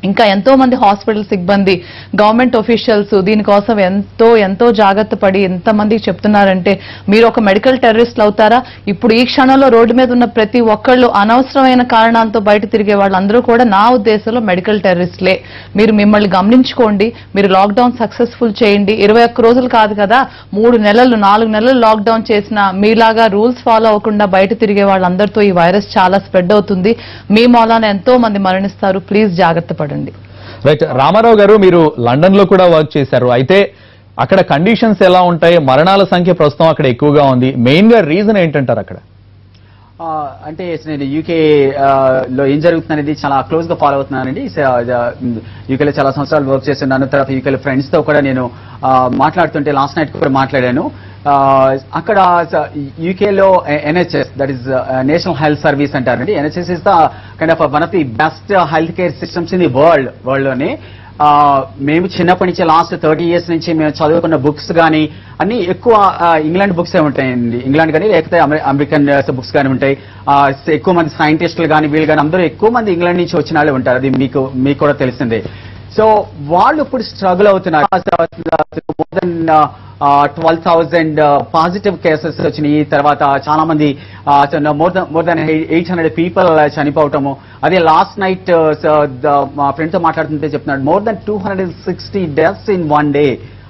ఇంకా ఎంతో మంది హాస్పిటల్ సిబ్బంది గవర్నమెంట్ ఒఫీషియల్స్ దీనికోసం ఎంతో ఎంతో జాగ్రత్త పడి ఎంతమందికి చెప్తున్నారంటే మీరు ఒక మెడికల్ టెర్రరిస్ట్లు అవుతారా ఇప్పుడు ఈ క్షణంలో రోడ్డు మీద ఉన్న ప్రతి ఒక్కళ్ళు అనవసరమైన కారణాలతో బయట తిరిగే వాళ్ళందరూ కూడా నా ఉద్దేశంలో మెడికల్ టెర్రరిస్ట్లే మీరు మిమ్మల్ని గమనించుకోండి మీరు లాక్డౌన్ సక్సెస్ఫుల్ చేయండి ఇరవై ఒక్క రోజులు కాదు కదా మూడు నెలలు నాలుగు నెలలు లాక్డౌన్ చేసిన మీలాగా రూల్స్ ఫాలో అవ్వకుండా బయట తిరిగే వాళ్ళందరితో ఈ వైరస్ చాలా స్ప్రెడ్ అవుతుంది మీ మూలాన ఎంతో మంది మరణిస్తారు ప్లీజ్ జాగ్రత్త పడండి రైట్ రామారావు గారు మీరు లండన్ లో కూడా వర్క్ చేశారు అయితే అక్కడ కండిషన్స్ ఎలా ఉంటాయి మరణాల సంఖ్య ప్రస్తుతం అక్కడ ఎక్కువగా ఉంది మెయిన్ గా రీజన్ ఏంటంటారు అక్కడ ఆ, అంటే నేను యూకే లో ఏం జరుగుతుంది అనేది చాలా క్లోజ్ గా ఫాలో అవుతున్నానండి యూకేలో చాలా సంవత్సరాలు వర్క్ చేస్తున్నాను తర్వాత యూకేలో ఫ్రెండ్స్ తో కూడా నేను ఆ, మాట్లాడుతుంటే లాస్ట్ నైట్ కూడా మాట్లాడాను ఆ, అక్కడ యూకేలో NHS that is national health service అంటారండి NHS is the kind of one of the best health care systems in the world world లోనే ఆ, మేము చిన్నప్పటి నుంచి లాస్ట్ థర్టీ ఇయర్స్ నుంచి మేము చదువుకున్న బుక్స్ కానీ అన్ని ఎక్కువ ఆ, ఇంగ్లాండ్ బుక్స్ ఉంటాయండి ఇంగ్లాండ్ కానీ లేకపోతే అమెరి- అమెరికన్ బుక్స్ కానీ ఉంటాయి ఆ, ఎక్కువ మంది సైంటిస్టులు కానీ వీళ్ళు కానీ అందరూ ఎక్కువ మంది ఇంగ్లాండ్ నుంచి వచ్చిన వాళ్ళు ఉంటారు అది మీకు మీకు కూడా తెలిసిందే సో వాళ్ళు ఇప్పుడు స్ట్రగుల్ అవుతున్నారు more than twelve thousand positive cases వచ్చినాయి తర్వాత చాలా మంది more than more than eight hundred people చనిపోవటము అదే లాస్ట్ నైట్ మా ఫ్రెండ్ తో మాట్లాడుతుంటే చెప్తున్నాడు more than two hundred sixty deaths in one day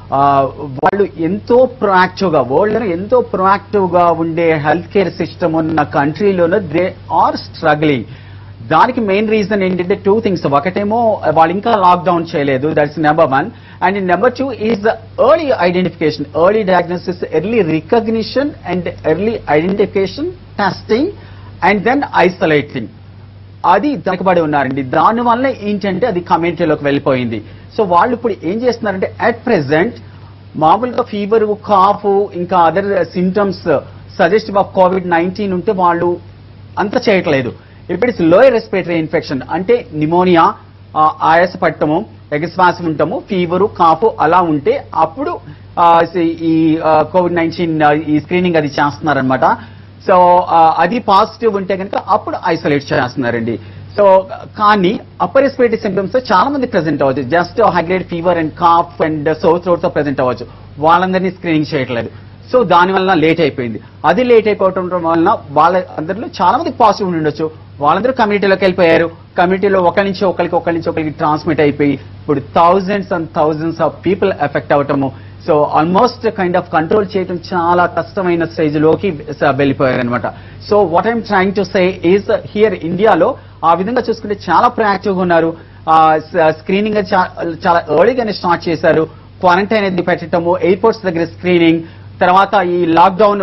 వాళ్ళు ఎంతో ప్రొయాక్టివ్ గా వరల్డ్ లో ఎంతో ప్రొయాక్టివ్ గా ఉండే హెల్త్ కేర్ సిస్టమ్ ఉన్న కంట్రీలోనే దే ఆర్ స్ట్రగ్లింగ్ దానికి మెయిన్ రీజన్ ఏంటంటే టూ థింగ్స్ ఒకటేమో వాళ్ళు ఇంకా లాక్డౌన్ చేయలేదు that's number one and number two is early identification early diagnosis early recognition and early identification testing and then isolating అది వెనకబడి ఉన్నారండి దానివల్ల ఏంటంటే అది కమ్యూనిటీలోకి వెళ్ళిపోయింది సో వాళ్ళు ఇప్పుడు ఏం చేస్తున్నారంటే అట్ ప్రెసెంట్ మామూలుగా ఫీవర్ కాఫ్ ఇంకా other symptoms suggestive of COVID nineteen ఉంటే వాళ్ళు అంత చేయట్లేదు ఇప్పుడు ఇట్స్ లోయర్ రెస్పిరేటరీ ఇన్ఫెక్షన్ అంటే నిమోనియా ఆయాస పట్టము ఎగశ్వాసం ఉండటము ఫీవరు కాఫ్ అలా ఉంటే అప్పుడు ఆ, ఈ కోవిడ్ నైన్టీన్ ఈ స్క్రీనింగ్ అది చేస్తున్నారనమాట సో అది పాజిటివ్ ఉంటే కనుక అప్పుడు ఐసోలేట్ చేస్తున్నారండి సో కానీ అప్పర్ రెస్పిరేటరీ సిమ్టమ్స్ చాలా మంది ప్రెసెంట్ అవ్వచ్చు just high grade fever and cough and sore throat తో ప్రెసెంట్ అవ్వచ్చు వాళ్ళందరినీ స్క్రీనింగ్ చేయట్లేదు సో దాని వలన లేట్ అయిపోయింది అది లేట్ అయిపోవటం వలన వాళ్ళ అందరిలో చాలా మంది పాజిటివ్ ఉండి ఉండొచ్చు వాళ్ళందరూ కమ్యూనిటీలోకి వెళ్ళిపోయారు కమ్యూనిటీలో ఒకరి నుంచి ఒకరికి ఒకరి నుంచి ఒకరికి ట్రాన్స్మిట్ అయిపోయి ఇప్పుడు thousands and thousands of people effect అవటము so almost kind of control చేయడం చాలా కష్టమైన స్టేజ్ లోకి వెళ్ళిపోయారు అనమాట so what I'm trying to say is here ఇండియాలో ఆ విధంగా చూసుకుంటే చాలా ప్రయాక్టివ్ గా ఉన్నారు స్క్రీనింగ్ చాలా ఎర్లీగానే స్టార్ట్ చేశారు క్వారంటైన్ అనేది పెట్టడము ఎయిర్పోర్ట్స్ దగ్గర స్క్రీనింగ్ తర్వాత ఈ లాక్డౌన్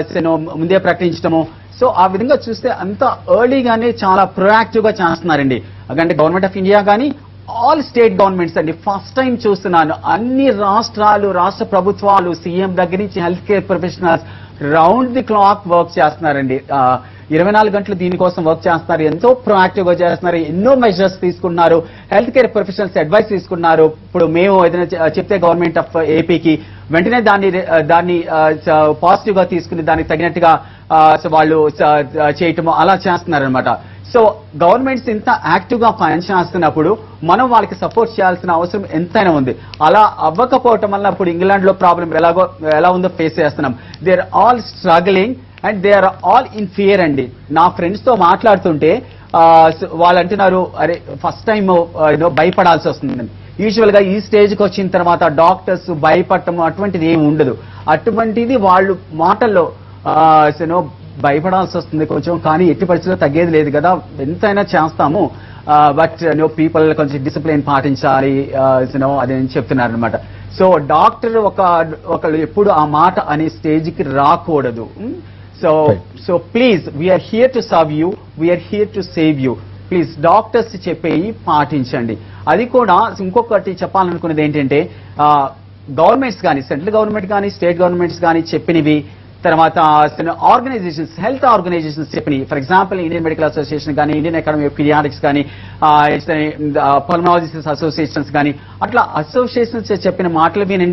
ముందే ప్రకటించడము సో ఆ విధంగా చూస్తే అంత ఎర్లీగానే చాలా ప్రొయాక్టివ్ గా చేస్తున్నారండి అంటే గవర్నమెంట్ ఆఫ్ ఇండియా కానీ ఆల్ స్టేట్ గవర్నమెంట్స్ అండి ఫస్ట్ టైం చూస్తున్నాను అన్ని రాష్ట్రాలు రాష్ట్ర ప్రభుత్వాలు సీఎం దగ్గర నుంచి health care professionals round the clock work చేస్తున్నారండి ఇరవై నాలుగు గంటలు దీనికోసం వర్క్ చేస్తున్నారు ఎంతో ప్రొయాక్టివ్ గా చేస్తున్నారు ఎన్నో మెజర్స్ తీసుకున్నారు హెల్త్ కేర్ ప్రొఫెషనల్స్ అడ్వైస్ తీసుకున్నారు ఇప్పుడు మేము ఏదైనా చె- చెప్తే గవర్నమెంట్ ఆఫ్ ఏపీకి వెంటనే దాన్ని ఆ, దాన్ని పాజిటివ్ గా తీసుకుని దానికి తగినట్టుగా ఆ, సో వాళ్ళు చ- చేయటము అలా చేస్తున్నారనమాట సో గవర్నమెంట్స్ ఇంత యాక్టివ్ గా పనిచేస్తున్నప్పుడు మనం వాళ్ళకి సపోర్ట్ చేయాల్సిన అవసరం ఎంతైనా ఉంది అలా అవ్వకపోవటం వల్ల ఇప్పుడు ఇంగ్లాండ్ లో ప్రాబ్లం ఎలాగో ఎలా ఉందో ఫేస్ చేస్తున్నాం they are all struggling and they are all in fear అండి నా ఫ్రెండ్స్ తో మాట్లాడుతుంటే ఆ, so వాళ్ళు అంటున్నారు అరే ఫస్ట్ టైం భయపడాల్సి వస్తుందని యూజువల్ గా ఈ స్టేజ్ కి వచ్చిన తర్వాత డాక్టర్స్ భయపడటం అటువంటిది ఏమి ఉండదు అటువంటిది వాళ్ళు మాటల్లో యూనో భయపడాల్సి వస్తుంది కొంచెం కానీ ఎట్టి పరిస్థితుల్లో తగ్గేది లేదు కదా ఎంతైనా చేస్తాము బట్ నో పీపుల్ కొంచెం డిసిప్లిన్ పాటించాలి యూనో అది చెప్తున్నారు అనమాట సో డాక్టర్ ఒక ఒకళ్ళు ఎప్పుడు ఆ మాట అనే స్టేజ్ కి రాకూడదు so Right. So please we are here to serve you we are here to save you please doctors చెప్పేవి పాటించండి అది కూడా ఇంకొకటి చెప్పాలనుకున్నది ఏంటంటే గవర్నమెంట్స్ కానీ సెంట్రల్ గవర్నమెంట్ కానీ స్టేట్ గవర్నమెంట్స్ కానీ చెప్పినవి తర్వాత ఆర్గనైజేషన్స్ హెల్త్ ఆర్గనైజేషన్స్ చెప్పినవి for example Indian medical association కానీ ఇండియన్ అకాడమీ ఆఫ్ పీడియాటిక్స్ కానీ పల్మనాలజిస్ట్ అసోసియేషన్స్ కానీ అట్లా అసోసియేషన్స్ చెప్పిన మాటలు వినండి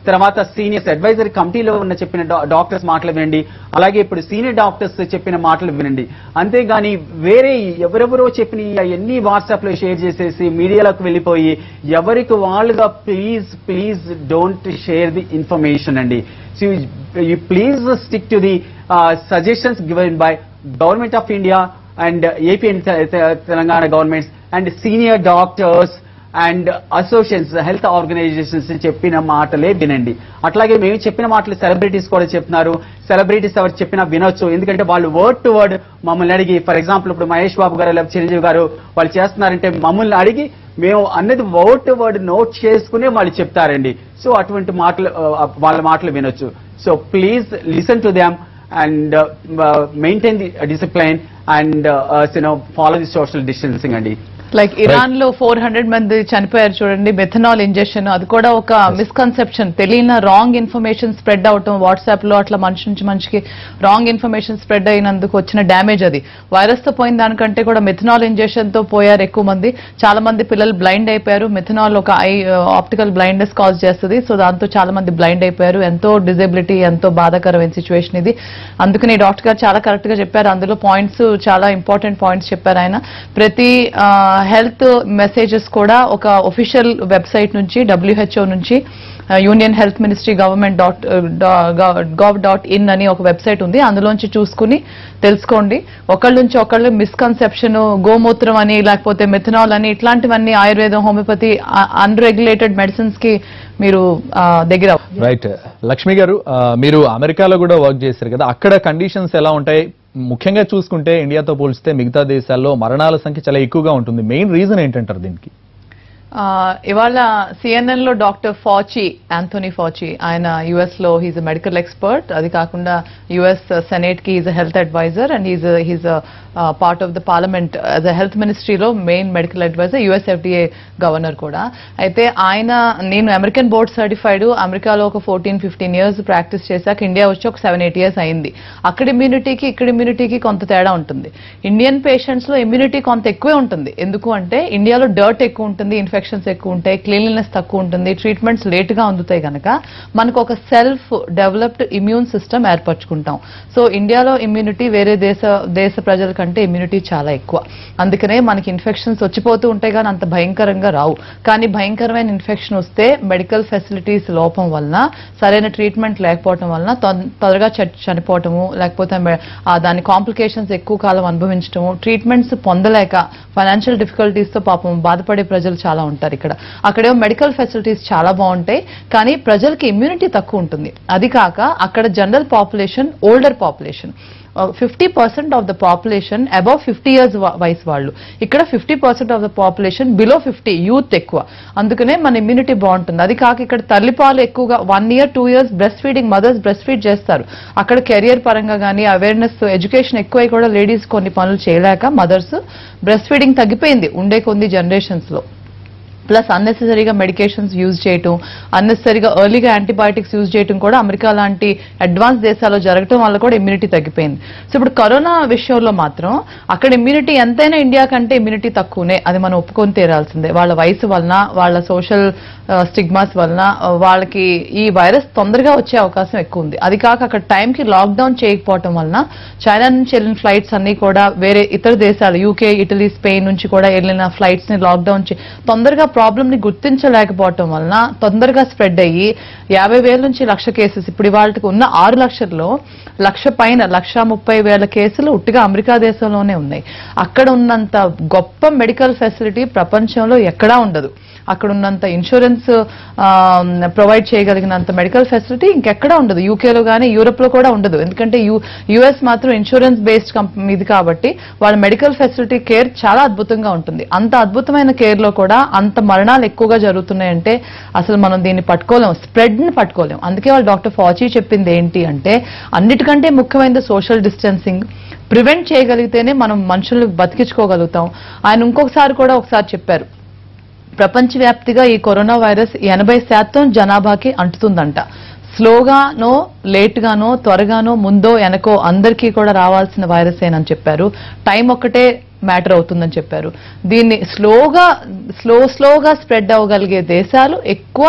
తర్వాత సీనియర్స్ అడ్వైజరీ కమిటీలో ఉన్న చెప్పిన డా- డాక్టర్స్ మాటలు వినండి అలాగే ఇప్పుడు సీనియర్ డాక్టర్స్ చెప్పిన మాటలు వినండి అంతేగాని వేరే ఎవరెవరో చెప్పిన ఎన్ని వాట్సాప్ లో షేర్ చేసేసి మీడియాలోకి వెళ్ళిపోయి ఎవరికి వాళ్ళుగా please please don't share the information అండి so you please stick to the suggestions given by government of India and AP and Telangana governments and senior doctors and associations health organisations చెప్పిన మాటలే వినండి అట్లాగే మేము చెప్పిన మాటలు సెలబ్రిటీస్ కూడా చెప్తున్నారు సెలబ్రిటీస్ ఎవరు చెప్పినా వినొచ్చు ఎందుకంటే వాళ్ళు వర్డ్ టు వర్డ్ మమ్మల్ని అడిగి ఫర్ ఎగ్జాంపుల్ ఇప్పుడు మహేష్ బాబు గారు లేదా చిరంజీవి గారు వాళ్ళు చేస్తున్నారంటే మమ్మల్ని అడిగి మేము అన్నది వర్డ్ టు వర్డ్ నోట్ చేసుకునే వాళ్ళు చెప్తారండి సో అటువంటి మాటలు ఆ, వాళ్ళ మాటలు వినొచ్చు so please listen to them and maintain the discipline and you know follow the social distancing అండి లైక్ ఇరాన్ లో ఫోర్ హండ్రెడ్ మంది చనిపోయారు చూడండి మెథనాల్ ఇంజెక్షన్ అది కూడా ఒక మిస్కన్సెప్షన్ తెలియని రాంగ్ ఇన్ఫర్మేషన్ స్ప్రెడ్ అవటం వాట్సాప్ లో అట్లా మనిషి నుంచి మనిషికి రాంగ్ ఇన్ఫర్మేషన్ స్ప్రెడ్ అయినందుకు వచ్చిన డ్యామేజ్ అది వైరస్ తో పోయిన దానికంటే కూడా మెథనాల్ ఇంజెక్షన్ తో పోయారు ఎక్కువ మంది చాలా మంది పిల్లలు బ్లైండ్ అయిపోయారు మెథనాల్ ఒక ఐ ఆప్టికల్ బ్లైండ్నెస్ కాజ్ చేస్తుంది సో దాంతో చాలా మంది బ్లైండ్ అయిపోయారు ఎంతో డిజబిలిటీ ఎంతో బాధాకరమైన సిచ్యువేషన్ ఇది అందుకని డాక్టర్ గారు చాలా కరెక్ట్ గా చెప్పారు అందులో పాయింట్స్ చాలా ఇంపార్టెంట్ పాయింట్స్ చెప్పారు ఆయన ప్రతి హెల్త్ మెసేజెస్ కూడా ఒక ఒఫిషియల్ వెబ్సైట్ నుంచి డబ్ల్యూహెచ్ఓ నుంచి union health ministry government dot gov dot in అని ఒక వెబ్సైట్ ఉంది అందులోంచి చూసుకుని తెలుసుకోండి ఒకళ్ళ నుంచి ఒకళ్ళు మిస్కన్సెప్షన్ గోమూత్రం అని లేకపోతే మెథనాల్ అని ఇట్లాంటివన్నీ ఆయుర్వేదం హోమియోపతి అన్రెగ్యులేటెడ్ మెడిసిన్స్ కి మీరు ఆ, దగ్గర అవ్వ- రైట్ లక్ష్మి గారు ఆ, మీరు అమెరికాలో కూడా వర్క్ చేశారు కదా అక్కడ కండిషన్స్ ఎలా ఉంటాయి ముఖ్యంగా చూసుకుంటే ఇండియాతో పోలిస్తే మిగతా దేశాల్లో మరణాల సంఖ్య చాలా ఎక్కువగా ఉంటుంది మెయిన్ రీజన్ ఏంటంటారు దీనికి ఆ, ఇవాళ సిఎన్ఎన్ లో డాక్టర్ ఫాచి యాంథోనీ ఫాచి ఆయన యుఎస్ లో హీజ్ మెడికల్ ఎక్స్పర్ట్ అది కాకుండా యుఎస్ సెనేట్ కి is health adviser and he's he's part of the parliament as a health మినిస్ట్రీలో main medical adviser US FDA governor కూడా అయితే ఆయన నేను అమెరికన్ బోర్డ్ సర్టిఫైడ్ అమెరికాలో ఒక ఫోర్టీన్ ఫిఫ్టీన్ ఇయర్స్ ప్రాక్టీస్ చేశాక ఇండియా వచ్చి ఒక సెవెన్ ఎయిట్ ఇయర్స్ అయింది అక్కడ ఇమ్యూనిటీకి ఇక్కడ ఇమ్యూనిటీకి కొంత తేడా ఉంటుంది ఇండియన్ పేషెంట్స్ లో ఇమ్యూనిటీ కొంత ఎక్కువే ఉంటుంది ఎందుకు అంటే ఇండియాలో డర్ట్ ఎక్కువ ఉంటుంది ఇన్ఫెక్షన్స్ ఎక్కువ ఉంటాయి క్లీన్లీనెస్ తక్కువ ఉంటుంది ట్రీట్మెంట్స్ లేట్ గా అందుతాయి కనుక మనకు ఒక సెల్ఫ్ డెవలప్డ్ ఇమ్యూన్ సిస్టమ్ ఏర్పరచుకుంటాం సో ఇండియాలో ఇమ్యూనిటీ వేరే దేశ దేశ ప్రజల కంటే ఇమ్యూనిటీ చాలా ఎక్కువ అందుకనే మనకి ఇన్ఫెక్షన్స్ వచ్చిపోతూ ఉంటాయి కానీ అంత భయంకరంగా రావు కానీ భయంకరమైన ఇన్ఫెక్షన్ వస్తే మెడికల్ ఫెసిలిటీస్ లోపం వలన సరైన ట్రీట్మెంట్ లేకపోవటం వలన తొం- త్వరగా చ- చనిపోవటము లేకపోతే మె- ఆ దాని కాంప్లికేషన్స్ ఎక్కువ కాలం అనుభవించటము ట్రీట్మెంట్స్ పొందలేక ఫైనాన్షియల్ డిఫికల్టీస్ తో పాపం బాధపడే ప్రజలు చాలా ఉంటారు ఇక్కడ అక్కడేమో మెడికల్ ఫెసిలిటీస్ చాలా బాగుంటాయి కానీ ప్రజలకి ఇమ్యూనిటీ తక్కువ ఉంటుంది అది కాక అక్కడ general population older population fifty percent of the population above fifty years వయసు వాళ్ళు ఇక్కడ fifty percent of the population below fifty youth ఎక్కువ అందుకనే మన ఇమ్యూనిటీ బాగుంటుంది అది కాక ఇక్కడ తల్లిపాలు ఎక్కువగా one year two years breast feeding mothers breast feed చేస్తారు అక్కడ కెరియర్ పరంగా కానీ అవేర్నెస్ ఎడ్యుకేషన్ ఎక్కువై కూడా లేడీస్ కొన్ని పనులు చేయలేక మదర్స్ బ్రెస్ట్ ఫీడింగ్ తగ్గిపోయింది ఉండే కొన్ని జనరేషన్స్ లో ప్లస్ అన్నెసెసరీగా మెడికేషన్స్ యూజ్ చేయటం అన్నెసరీగా ఎర్లీగా యాంటీబయాటిక్స్ యూజ్ చేయటం కూడా అమెరికా లాంటి అడ్వాన్స్ దేశాల్లో జరగటం వల్ల కూడా ఇమ్యూనిటీ తగ్గిపోయింది సో ఇప్పుడు కరోనా విషయంలో మాత్రం అక్కడ ఇమ్యూనిటీ ఎంతైనా ఇండియా కంటే ఇమ్యూనిటీ తక్కువనే అది మనం ఒప్పుకొని తీరాల్సిందే వాళ్ళ వయసు వలన వాళ్ళ సోషల్ స్టిగ్మాస్ వలన ఆ, వాళ్ళకి ఈ వైరస్ తొందరగా వచ్చే అవకాశం ఎక్కువ ఉంది అది కాక అక్కడ టైంకి లాక్డౌన్ చేయకపోవటం వలన చైనా నుంచి వెళ్ళిన ఫ్లైట్స్ అన్ని కూడా వేరే ఇతర దేశాలు యూకే ఇటలీ స్పెయిన్ నుంచి కూడా వెళ్ళిన ఫ్లైట్స్ ని లాక్డౌన్ చే తొందరగా ప్రాబ్లమ్ ని గుర్తించలేకపోవటం వలన తొందరగా స్ప్రెడ్ అయ్యి యాభై వేల నుంచి లక్ష కేసెస్ ఇప్పుడు ఇవాళకి ఉన్న ఆరు లక్షల్లో లక్ష పైన లక్ష ముప్పై వేల కేసులు ఉట్టిగా అమెరికా దేశంలోనే ఉన్నాయి అక్కడ ఉన్నంత గొప్ప మెడికల్ ఫెసిలిటీ ప్రపంచంలో ఎక్కడా ఉండదు అక్కడ ఉన్నంత ఇన్సూరెన్స్ ప్రొవైడ్ చేయగలిగినంత మెడికల్ ఫెసిలిటీ ఇంకెక్కడా ఉండదు యూకేలో కానీ యూరోప్ లో కూడా ఉండదు ఎందుకంటే యూ యుఎస్ మాత్రం ఇన్సూరెన్స్ బేస్డ్ కంపెనీ ఇది కాబట్టి వాళ్ళ మెడికల్ ఫెసిలిటీ కేర్ చాలా అద్భుతంగా ఉంటుంది అంత అద్భుతమైన కేర్ లో కూడా అంత మరణాలు ఎక్కువగా జరుగుతున్నాయంటే అసలు మనం దీన్ని పట్టుకోలేం స్ప్రెడ్ ని పట్టుకోలేం అందుకే వాళ్ళు డాక్టర్ ఫాచీ చెప్పింది ఏంటి అంటే అన్నిటికంటే ముఖ్యమైనది సోషల్ డిస్టెన్సింగ్ ప్రివెంట్ చేయగలిగితేనే మనం మనుషులు బతికించుకోగలుగుతాం ఆయన ఇంకొకసారి కూడా ఒకసారి చెప్పారు ప్రపంచవ్యాప్తిగా ఈ కరోనా వైరస్ ఎనభై శాతం జనాభాకి అంటుతుందంట స్లోగానో లేట్గానో త్వరగానో ముందో వెనకో అందరికీ కూడా రావాల్సిన వైరస్ ఏనని చెప్పారు టైం ఒక్కటే మ్యాటర్ అవుతుందని చెప్పారు దీన్ని స్లోగా స్లో స్లోగా స్ప్రెడ్ అవ్వగలిగే దేశాలు ఎక్కువ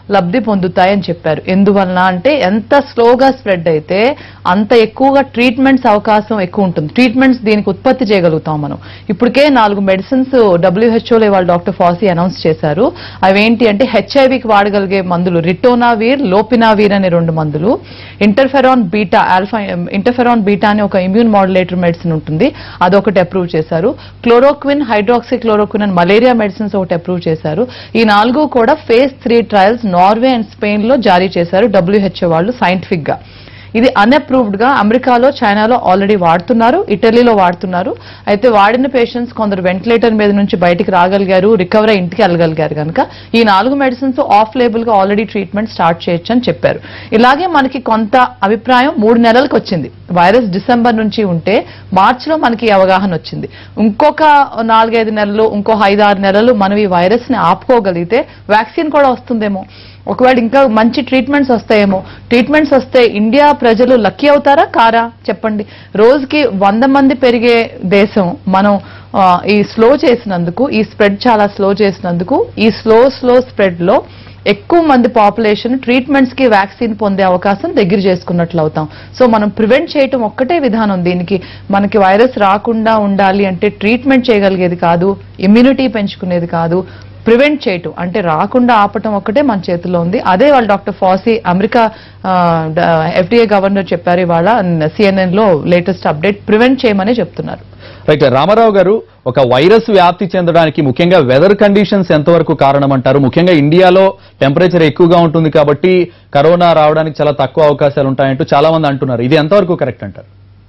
లబ్ధి పొందుతాయని చెప్పారు ఎందువలన అంటే ఎంత స్లోగా స్ప్రెడ్ అయితే అంత ఎక్కువగా ట్రీట్మెంట్స్ అవకాశం ఎక్కువ ఉంటుంది ట్రీట్మెంట్స్ దీనికి ఉత్పత్తి చేయగలుగుతాం మనం ఇప్పటికే నాలుగు మెడిసిన్స్ డబ్ల్యూహెచ్ఓలో ఇవాళ డాక్టర్ ఫాసీ అనౌన్స్ చేశారు అవేంటి అంటే హెచ్ఐవికి వాడగలిగే మందులు రిటోనావీర్ లోపినావీర్ అనే రెండు మందులు interferon beta alpha interferon beta అనే ఒక ఇమ్యూన్ మాడ్యులేటర్ మెడిసిన్ ఉంటుంది అదొకటి అప్రూవ్ చేశారు క్లోరోక్విన్ హైడ్రాక్సీ క్లోరోక్విన్ అని మలేరియా మెడిసిన్స్ ఒకటి అప్రూవ్ చేశారు ఈ నాలుగు కూడా phase three trials Norway and Spain లో జారీ చేశారు డబ్ల్యూహెచ్ఓ వాళ్ళు సైంటిఫిక్ గా ఇది అన్అప్రూవ్డ్ గా అమెరికాలో చైనాలో ఆల్రెడీ వాడుతున్నారు ఇటలీలో వాడుతున్నారు అయితే వాడిన పేషెంట్స్ కొందరు వెంటిలేటర్ మీద నుంచి బయటికి రాగలిగారు రికవర్ అయి ఇంటికి వెళ్ళగలిగారు కనుక ఈ నాలుగు మెడిసిన్స్ ఆఫ్ లేబుల్ గా ఆల్రెడీ ట్రీట్మెంట్ స్టార్ట్ చేయొచ్చు అని చెప్పారు ఇలాగే మనకి కొంత అభిప్రాయం మూడు నెలలకు వచ్చింది వైరస్ డిసెంబర్ నుంచి ఉంటే మార్చ్ లో మనకి ఈ అవగాహన వచ్చింది ఇంకొక నాలుగైదు నెలలు ఇంకో ఐదు ఆరు నెలలు మనం ఈ వైరస్ ని ఆపుకోగలిగితే వ్యాక్సిన్ కూడా వస్తుందేమో ఒకవేళ ఇంకా మంచి ట్రీట్మెంట్స్ వస్తాయేమో ట్రీట్మెంట్స్ వస్తే ఇండియా ప్రజలు లక్కీ అవుతారా కారా చెప్పండి రోజుకి వంద మంది పెరిగే దేశం మనం ఆ, ఈ స్లో చేసినందుకు ఈ స్ప్రెడ్ చాలా స్లో చేసినందుకు ఈ స్లో స్లో స్ప్రెడ్ లో ఎక్కువ మంది పాపులేషన్ ట్రీట్మెంట్స్ కి వ్యాక్సిన్ పొందే అవకాశం దగ్గర చేసుకున్నట్లు అవుతాం సో మనం ప్రివెంట్ చేయటం ఒక్కటే విధానం దీనికి మనకి వైరస్ రాకుండా ఉండాలి అంటే ట్రీట్మెంట్ చేయగలిగేది కాదు ఇమ్యూనిటీ పెంచుకునేది కాదు ప్రివెంట్ చేయటం అంటే రాకుండా ఆపటం ఒక్కటే మన చేతిలో ఉంది అదే వాళ్ళు doctor Fauci America FDA governor చెప్పారు ఇవాళ సిఎన్ఎన్ లో లేటెస్ట్ అప్డేట్ ప్రివెంట్ చేయమని చెప్తున్నారు రైట్ రామారావు గారు ఒక వైరస్ వ్యాప్తి చెందడానికి ముఖ్యంగా వెదర్ కండిషన్స్ ఎంతవరకు కారణం అంటారు ముఖ్యంగా ఇండియాలో టెంపరేచర్ ఎక్కువగా ఉంటుంది కాబట్టి కరోనా రావడానికి చాలా తక్కువ అవకాశాలు ఉంటాయంటూ చాలా మంది అంటున్నారు ఇది ఎంతవరకు కరెక్ట్ అంటారు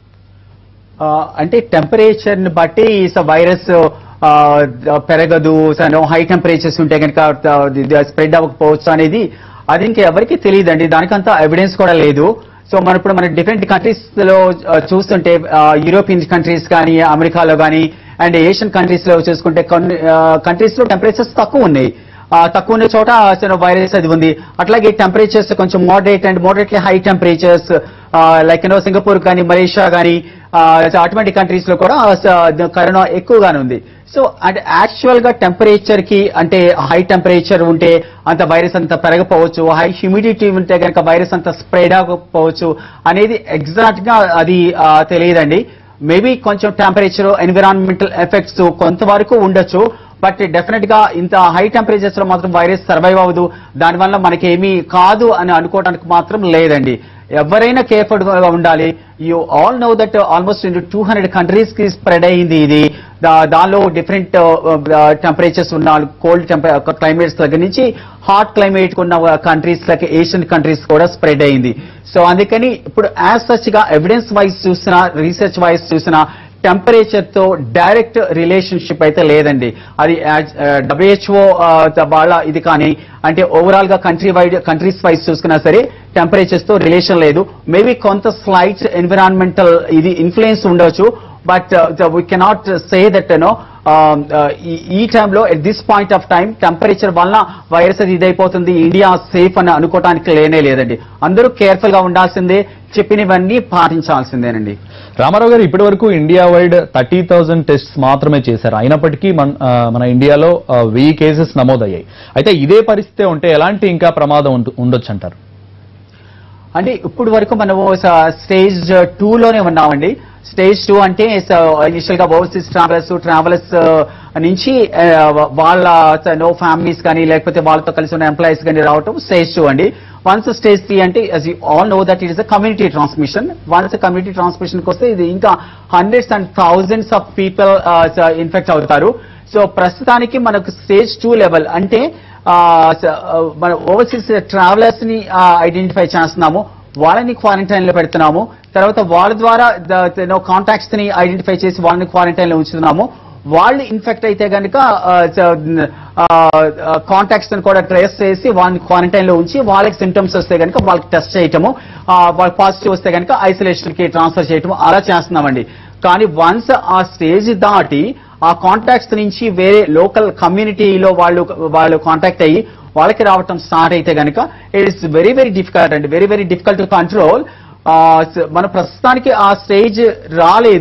ఆ, అంటే టెంపరేచర్ ని బట్టి వైరస్ పెరగదు హై టెంపరేచర్స్ ఉంటే కనుక స్ప్రెడ్ అవ్వకపోవచ్చు అనేది అది ఇంకా ఎవరికి తెలియదండి దానికంతా ఎవిడెన్స్ కూడా లేదు సో మన ఇప్పుడు మన డిఫరెంట్ కంట్రీస్ లో ఆ, చూస్తుంటే యూరోపియన్ కంట్రీస్ కానీ అమెరికాలో కానీ అండ్ ఏషియన్ కంట్రీస్ లో చూసుకుంటే కొన్ని కంట్రీస్ లో టెంపరేచర్స్ తక్కువ ఉన్నాయి ఆ, తక్కువ ఉన్న చోట వైరస్ అది ఉంది అట్లాగే టెంపరేచర్స్ కొంచెం moderate and moderately high temperatures like you know Singapore కానీ మలేషియా కానీ అటువంటి కంట్రీస్ లో కూడా స- కరోనా ఎక్కువగానే ఉంది సో అంటే యాక్చువల్ గా టెంపరేచర్ కి అంటే హై టెంపరేచర్ ఉంటే అంత వైరస్ అంత పెరగపోవచ్చు హై హ్యూమిడిటీ ఉంటే కనుక వైరస్ అంత స్ప్రెడ్ అవ్వకపోవచ్చు అనేది ఎగ్జాక్ట్ గా అది ఆ, తెలియదండి మేబీ కొంచెం టెంపరేచర్ ఎన్విరాన్మెంటల్ ఎఫెక్ట్స్ కొంతవరకు ఉండొచ్చు బట్ డెఫినెట్ గా ఇంత హై టెంపరేచర్స్ లో మాత్రం వైరస్ సర్వైవ్ అవ్వదు దానివల్ల మనకి ఏమీ కాదు అని అనుకోవడానికి మాత్రం లేదండి ఎవరైనా కేర్ఫుల్ గా ఉండాలి you all know that almost in two hundred countries కి స్ప్రెడ్ అయింది ఇది దా- దానిలో డిఫరెంట్ టెంపరేచర్స్ ఉన్న కోల్డ్ క్లైమేట్స్ దగ్గర నుంచి హాట్ క్లైమేట్ ఉన్న కంట్రీస్ లకి ఏషియన్ కంట్రీస్ కూడా స్ప్రెడ్ అయింది సో అందుకని ఇప్పుడు యాజ్ సచ్ గా ఎవిడెన్స్ వైజ్ చూసినా రీసెర్చ్ వైజ్ చూసినా టెంపరేచర్ తో డైరెక్ట్ రిలేషన్షిప్ అయితే లేదండి అది డబ్ల్యూహెచ్ఓ వాళ్ళ ఇది కానీ అంటే ఓవరాల్ గా కంట్రీ వైడ్ కంట్రీస్ వైజ్ చూసుకున్నా సరే టెంపరేచర్స్ తో రిలేషన్ లేదు మేబీ కొంత స్లైట్ ఎన్విరాన్మెంటల్ ఇది ఇన్ఫ్లుయెన్స్ ఉండొచ్చు but we cannot say that no ఈ టైంలో at this point of time temperature వలన వైరస్ అది ఇదైపోతుంది ఇండియా సేఫ్ అని అనుకోవడానికి లేనే లేదండి అందరూ కేర్ఫుల్ గా ఉండాల్సిందే చెప్పినవన్నీ పాటించాల్సిందేనండి రామారావు గారు ఇప్పటి వరకు India wide thirty thousand tests మాత్రమే చేశారు అయినప్పటికీ మన ఆ, మన ఇండియాలో ఆ, వెయ్యి కేసెస్ నమోదయ్యాయి అయితే ఇదే పరిస్థితి ఉంటే ఎలాంటి ఇంకా ప్రమాదం ఉండొచ్చు అంటారు అంటే ఇప్పుడు వరకు మనము స్టేజ్ టూ లోనే ఉన్నామండి స్టేజ్ టూ అంటే ఇనిషియల్ గా ఓవర్సీస్ ట్రావెలర్స్ ట్రావెలర్స్ నుంచి ఆ, వాళ్ళ నో ఫ్యామిలీస్ కానీ లేకపోతే వాళ్ళతో కలిసి ఉన్న ఎంప్లాయీస్ కానీ రావటం స్టేజ్ టూ అండి వన్స్ స్టేజ్ త్రీ అంటే you all know that it is a community transmission once community transmission వస్తే ఇది ఇంకా hundreds and thousands of people infect అవుతారు సో ప్రస్తుతానికి మనకు స్టేజ్ టూ లెవెల్ అంటే ఆ, స- ఆ, మన ఓవర్సీస్ ట్రావెలర్స్ ని ఐడెంటిఫై చేస్తున్నాము వాళ్ళని క్వారంటైన్ లో పెడుతున్నాము తర్వాత వాళ్ళ ద్వారా కాంటాక్ట్స్ ని ఐడెంటిఫై చేసి వాళ్ళని క్వారంటైన్ లో ఉంచుతున్నాము వాళ్ళు ఇన్ఫెక్ట్ అయితే కనుక కాంటాక్ట్స్ కూడా ట్రేస్ చేసి వాళ్ళని క్వారంటైన్ లో ఉంచి వాళ్ళకి సిమ్టమ్స్ వస్తే కనుక వాళ్ళకి టెస్ట్ చేయటము ఆ, వాళ్ళకి పాజిటివ్ వస్తే కనుక ఐసోలేషన్ కి ట్రాన్స్ఫర్ చేయటము అలా చేస్తున్నామండి కానీ వన్స్ ఆ స్టేజ్ దాటి ఆ కాంటాక్ట్స్ నుంచి వేరే లోకల్ కమ్యూనిటీలో వాళ్ళు వాళ్ళు కాంటాక్ట్ అయ్యి వాళ్ళకి రావటం స్టార్ట్ అయితే కనుక it is very very difficult అండి very very difficult to control మన ప్రస్తుతానికి ఆ స్టేజ్ రాలేదు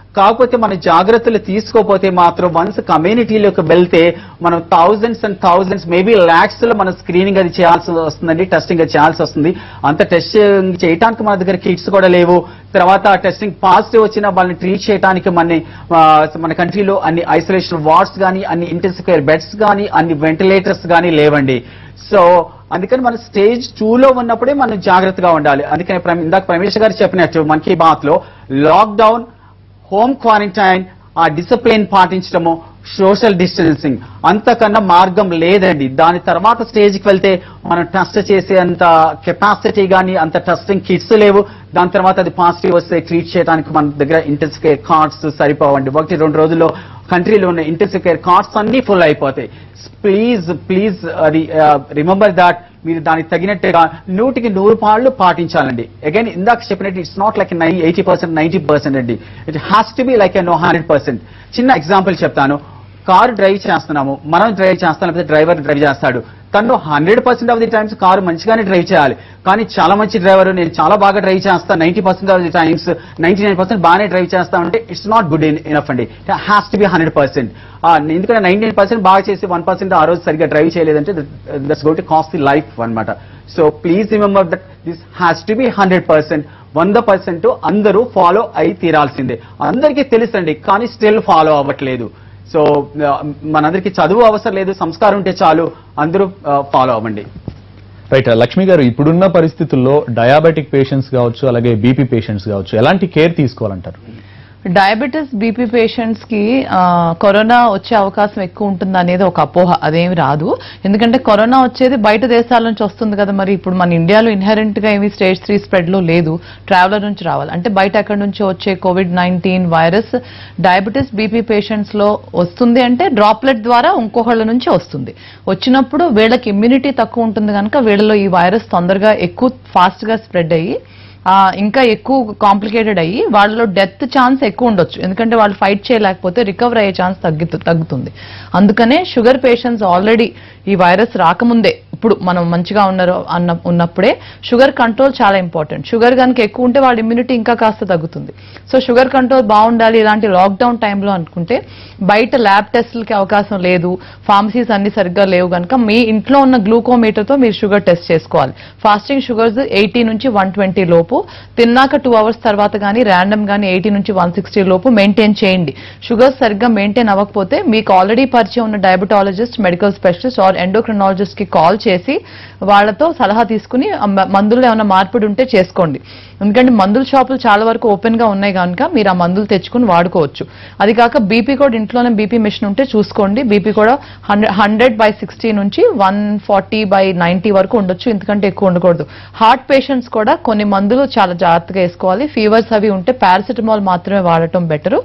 కాకపోతే మన జాగ్రత్తలు తీసుకోపోతే మాత్రం వన్స్ కమ్యూనిటీలోకి వెళ్తే మనం thousands and thousands maybe lakhs లో మనం స్క్రీనింగ్ అది చేయాల్సి వస్తుందండి టెస్టింగ్ అది చేయాల్సి వస్తుంది అంత టెస్ట్ చేయడానికి మన దగ్గర కిట్స్ కూడా లేవు తర్వాత టెస్టింగ్ పాజిటివ్ వచ్చిన వాళ్ళని ట్రీట్ చేయడానికి మన ఆ, మన కంట్రీలో అన్ని ఐసోలేషన్ వార్డ్స్ కానీ అన్ని ఇంటెన్సివ్ కేర్ బెడ్స్ కానీ అన్ని వెంటిలేటర్స్ కానీ లేవండి సో అందుకని మన స్టేజ్ లో ఉన్నప్పుడే మనం జాగ్రత్తగా ఉండాలి అందుకని ప్రైమ్- ఇందాక ప్రమేష్ గారు చెప్పినట్టు మనకి బాత్ లో లాక్డౌన్ హోమ్ క్వారంటైన్ ఆ డిసిప్లిన్ పాటించడము సోషల్ డిస్టెన్సింగ్ అంతకన్నా మార్గం లేదండి దాని తర్వాత స్టేజ్కి వెళ్తే మనం టెస్ట్ చేసే అంత కెపాసిటీ కానీ అంత టెస్టింగ్ కిట్స్ లేవు దాని తర్వాత అది పాజిటివ్ వస్తే ట్రీట్ చేయడానికి మన దగ్గర ఇంటెన్సివ్ కేర్ కార్డ్స్ సరిపోవండి ఒకటి రెండు రోజుల్లో కంట్రీలో ఉన్న ఇంటెన్సివ్ కేర్ కార్డ్స్ అన్ని ఫుల్ అయిపోతాయి ప్లీజ్ ప్లీజ్ అది రిమెంబర్ దాట్ మీరు దానికి తగినట్టుగా నూటికి నూరు పాళ్ళు పాటించాలండి అగైన్ ఇందాక చెప్పినట్టు it's not like nine eighty percent ninety percent అండి it has to be like no hundred percent చిన్న ఎగ్జాంపుల్ చెప్తాను కారు డ్రైవ్ చేస్తున్నాము మనం డ్రైవ్ చేస్తాం లేకపోతే డ్రైవర్ డ్రైవ్ చేస్తాడు తను hundred percent of the times car మంచిగానే డ్రైవ్ చేయాలి కానీ చాలా మంచి డ్రైవర్ నేను చాలా బాగా డ్రైవ్ చేస్తాను ninety percent of the times ninety nine percent బాగానే డ్రైవ్ చేస్తా ఉంటే ఇట్స్ నాట్ గుడ్ ఇనఫ్ అండి has to be hundred percent ఎందుకంటే నైన్టీ నైన్ పర్సెంట్ బాగా చేసి వన్ పర్సెంట్ ఆ రోజు సరిగ్గా డ్రైవ్ చేయలేదంటే that's got cost the life అనమాట so please remember that this has to be hundred percent వంద పర్సెంట్ అందరూ ఫాలో అయి తీరాల్సిందే అందరికీ తెలుసండి కానీ స్టిల్ ఫాలో అవ్వట్లేదు సో మనందరికీ చదువు అవసరం లేదు సంస్కారం ఉంటే చాలు అందరూ ఫాలో అవ్వండి రైట్ లక్ష్మి గారు ఇప్పుడున్న పరిస్థితుల్లో డయాబెటిక్ పేషెంట్స్ కావచ్చు అలాగే బీపీ పేషెంట్స్ కావచ్చు ఎలాంటి కేర్ తీసుకోవాలంటారు డయాబెటిస్ బీపీ పేషెంట్స్ కి ఆ, కరోనా వచ్చే అవకాశం ఎక్కువ ఉంటుంది అనేది ఒక అపోహ అదేమి రాదు ఎందుకంటే కరోనా వచ్చేది బయట దేశాల నుంచి వస్తుంది కదా మరి ఇప్పుడు మన ఇండియాలో ఇన్హెరెంట్ గా ఏమి స్టేజ్ త్రీ స్ప్రెడ్ లో లేదు ట్రావెలర్ నుంచి రావాలి అంటే బయట ఎక్కడి నుంచి వచ్చే COVID nineteen virus diabetes BP patients లో వస్తుంది అంటే డ్రాప్లెట్ ద్వారా ఇంకొకళ్ళ నుంచి వస్తుంది వచ్చినప్పుడు వీళ్ళకి ఇమ్యూనిటీ తక్కువ ఉంటుంది కనుక వీళ్ళలో ఈ వైరస్ తొందరగా ఎక్కువ ఫాస్ట్ గా స్ప్రెడ్ అయ్యి ఆ, ఇంకా ఎక్కువ కాంప్లికేటెడ్ అయ్యి వాళ్ళలో డెత్ ఛాన్స్ ఎక్కువ ఉండొచ్చు ఎందుకంటే వాళ్ళు ఫైట్ చేయలేకపోతే రికవర్ అయ్యే ఛాన్స్ తగ్గుతు తగ్గుతుంది అందుకనే షుగర్ పేషెంట్స్ ఆల్రెడీ ఈ వైరస్ రాకముందే ఇప్పుడు మనం మంచిగా ఉన్నారు అన్న ఉన్నప్పుడే షుగర్ కంట్రోల్ చాలా ఇంపార్టెంట్ షుగర్ కనుక ఎక్కువ ఉంటే వాళ్ళ ఇమ్యూనిటీ ఇంకా కాస్త తగ్గుతుంది సో షుగర్ కంట్రోల్ బాగుండాలి ఇలాంటి లాక్డౌన్ టైంలో అనుకుంటే బయట ల్యాబ్ టెస్టులకి అవకాశం లేదు ఫార్మసీస్ అన్ని సరిగ్గా లేవు కనుక మీ ఇంట్లో ఉన్న గ్లూకోమీటర్ తో మీరు షుగర్ టెస్ట్ చేసుకోవాలి ఫాస్టింగ్ షుగర్స్ ఎయిటీ నుంచి వన్ ట్వంటీ లోపు తిన్నాక టూ అవర్స్ తర్వాత కానీ ర్యాండమ్ కానీ ఎయిటీ నుంచి వన్ సిక్స్టీ లోపు మెయింటైన్ చేయండి షుగర్స్ సరిగ్గా మెయింటైన్ అవ్వకపోతే మీకు ఆల్రెడీ పరిచయం ఉన్న diabetologist medical specialist or endocrinologist కి కాల్ చేసి వాళ్ళతో సలహా తీసుకుని ఆ మ- మందుల్లో ఏమైనా మార్పిడి ఉంటే చేసుకోండి ఎందుకంటే మందుల షాపులు చాలా వరకు ఓపెన్ గా ఉన్నాయి కనుక మీరు ఆ మందులు తెచ్చుకుని వాడుకోవచ్చు అది కాక బీపీ కూడా ఇంట్లోనే బీపీ మిషన్ ఉంటే చూసుకోండి బీపీ కూడా హండ్రెడ్ హండ్రెడ్ బై సిక్స్టీ నుంచి వన్ ఫార్టీ బై నైన్టీ వరకు ఉండొచ్చు ఎందుకంటే ఎక్కువ ఉండకూడదు హార్ట్ పేషెంట్స్ కూడా కొన్ని మందులు చాలా జాగ్రత్తగా వేసుకోవాలి ఫీవర్స్ అవి ఉంటే పారాసిటమాల్ మాత్రమే వాడటం బెటరు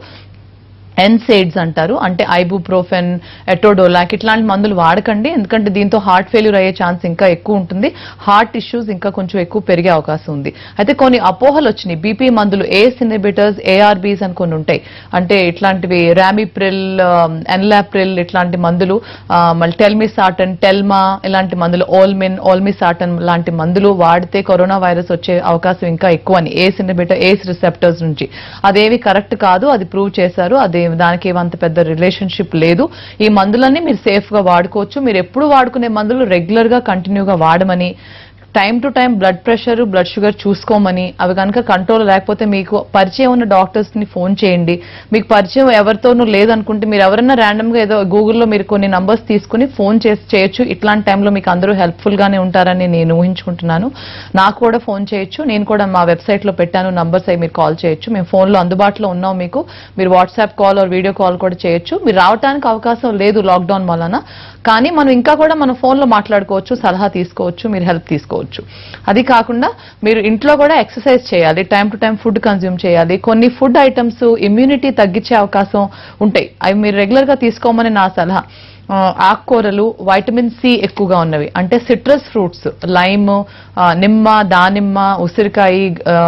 ఎన్సైడ్స్ అంటారు అంటే ఐబుప్రోఫెన్ ఎటోడోలాక్ ఇట్లాంటి మందులు వాడకండి ఎందుకంటే దీంతో హార్ట్ ఫెయిల్యూర్ అయ్యే ఛాన్స్ ఇంకా ఎక్కువ ఉంటుంది హార్ట్ ఇష్యూస్ ఇంకా కొంచెం ఎక్కువ పెరిగే అవకాశం ఉంది అయితే కొన్ని అపోహలు వచ్చినాయి బీపీ మందులు ఏస్ ఇన్హిబిటర్స్ ఏఆర్బీస్ అని కొన్ని ఉంటాయి అంటే ఇట్లాంటివి రామిప్రిల్ ఎన్లాప్రిల్ ఇట్లాంటి మందులు ఆ, మళ్ళీ టెల్మిసాటన్ టెల్మా ఇలాంటి మందులు ఓల్మిన్ ఓల్మిసాటన్ లాంటి మందులు వాడితే కరోనా వైరస్ వచ్చే అవకాశం ఇంకా ఎక్కువ అని ఏస్ ఇన్హిబిటర్ ఏస్ రిసెప్టర్స్ నుంచి అదేవి కరెక్ట్ కాదు అది ప్రూవ్ చేశారు అది దానికి ఏమంత పెద్ద రిలేషన్షిప్ లేదు ఈ మందులన్నీ మీరు సేఫ్ గా వాడుకోవచ్చు మీరు ఎప్పుడు వాడుకునే మందులు రెగ్యులర్ గా కంటిన్యూగా వాడమని time to time blood pressure blood sugar చూసుకోమని అవి కనుక కంట్రోల్ లేకపోతే మీకు పరిచయం ఉన్న డాక్టర్స్ ని ఫోన్ చేయండి మీకు పరిచయం ఎవరితోనూ లేదనుకుంటే మీరు ఎవరైనా ర్యాండమ్ గా ఏదో గూగుల్లో మీరు కొన్ని నంబర్స్ తీసుకుని ఫోన్ చేసి చేయొచ్చు ఇట్లాంటి టైంలో మీకు అందరూ హెల్ప్ఫుల్ గానే ఉంటారని నేను ఊహించుకుంటున్నాను నాకు కూడా ఫోన్ చేయొచ్చు నేను కూడా మా వెబ్సైట్ లో పెట్టాను నంబర్స్ అవి మీరు కాల్ చేయొచ్చు మేము ఫోన్ లో అందుబాటులో ఉన్నాం మీకు మీరు WhatsApp call or video call కూడా చేయొచ్చు మీరు రావడానికి అవకాశం లేదు లాక్డౌన్ వలన కానీ మనం ఇంకా కూడా మన ఫోన్ లో మాట్లాడుకోవచ్చు సలహా తీసుకోవచ్చు మీరు హెల్ప్ తీసుకోవచ్చు అది కాకుండా మీరు ఇంట్లో కూడా ఎక్సర్సైజ్ చేయాలి time to time food consume చేయాలి కొన్ని ఫుడ్ ఐటమ్స్ ఇమ్యూనిటీ తగ్గించే అవకాశం ఉంటాయి అవి మీరు రెగ్యులర్ గా తీసుకోమని నా సలహా ఆ, ఆకుకూరలు వైటమిన్ సి ఎక్కువగా ఉన్నవి అంటే సిట్రస్ ఫ్రూట్స్ లైమ్ నిమ్మ దానిమ్మ ఉసిరికాయ ఆ,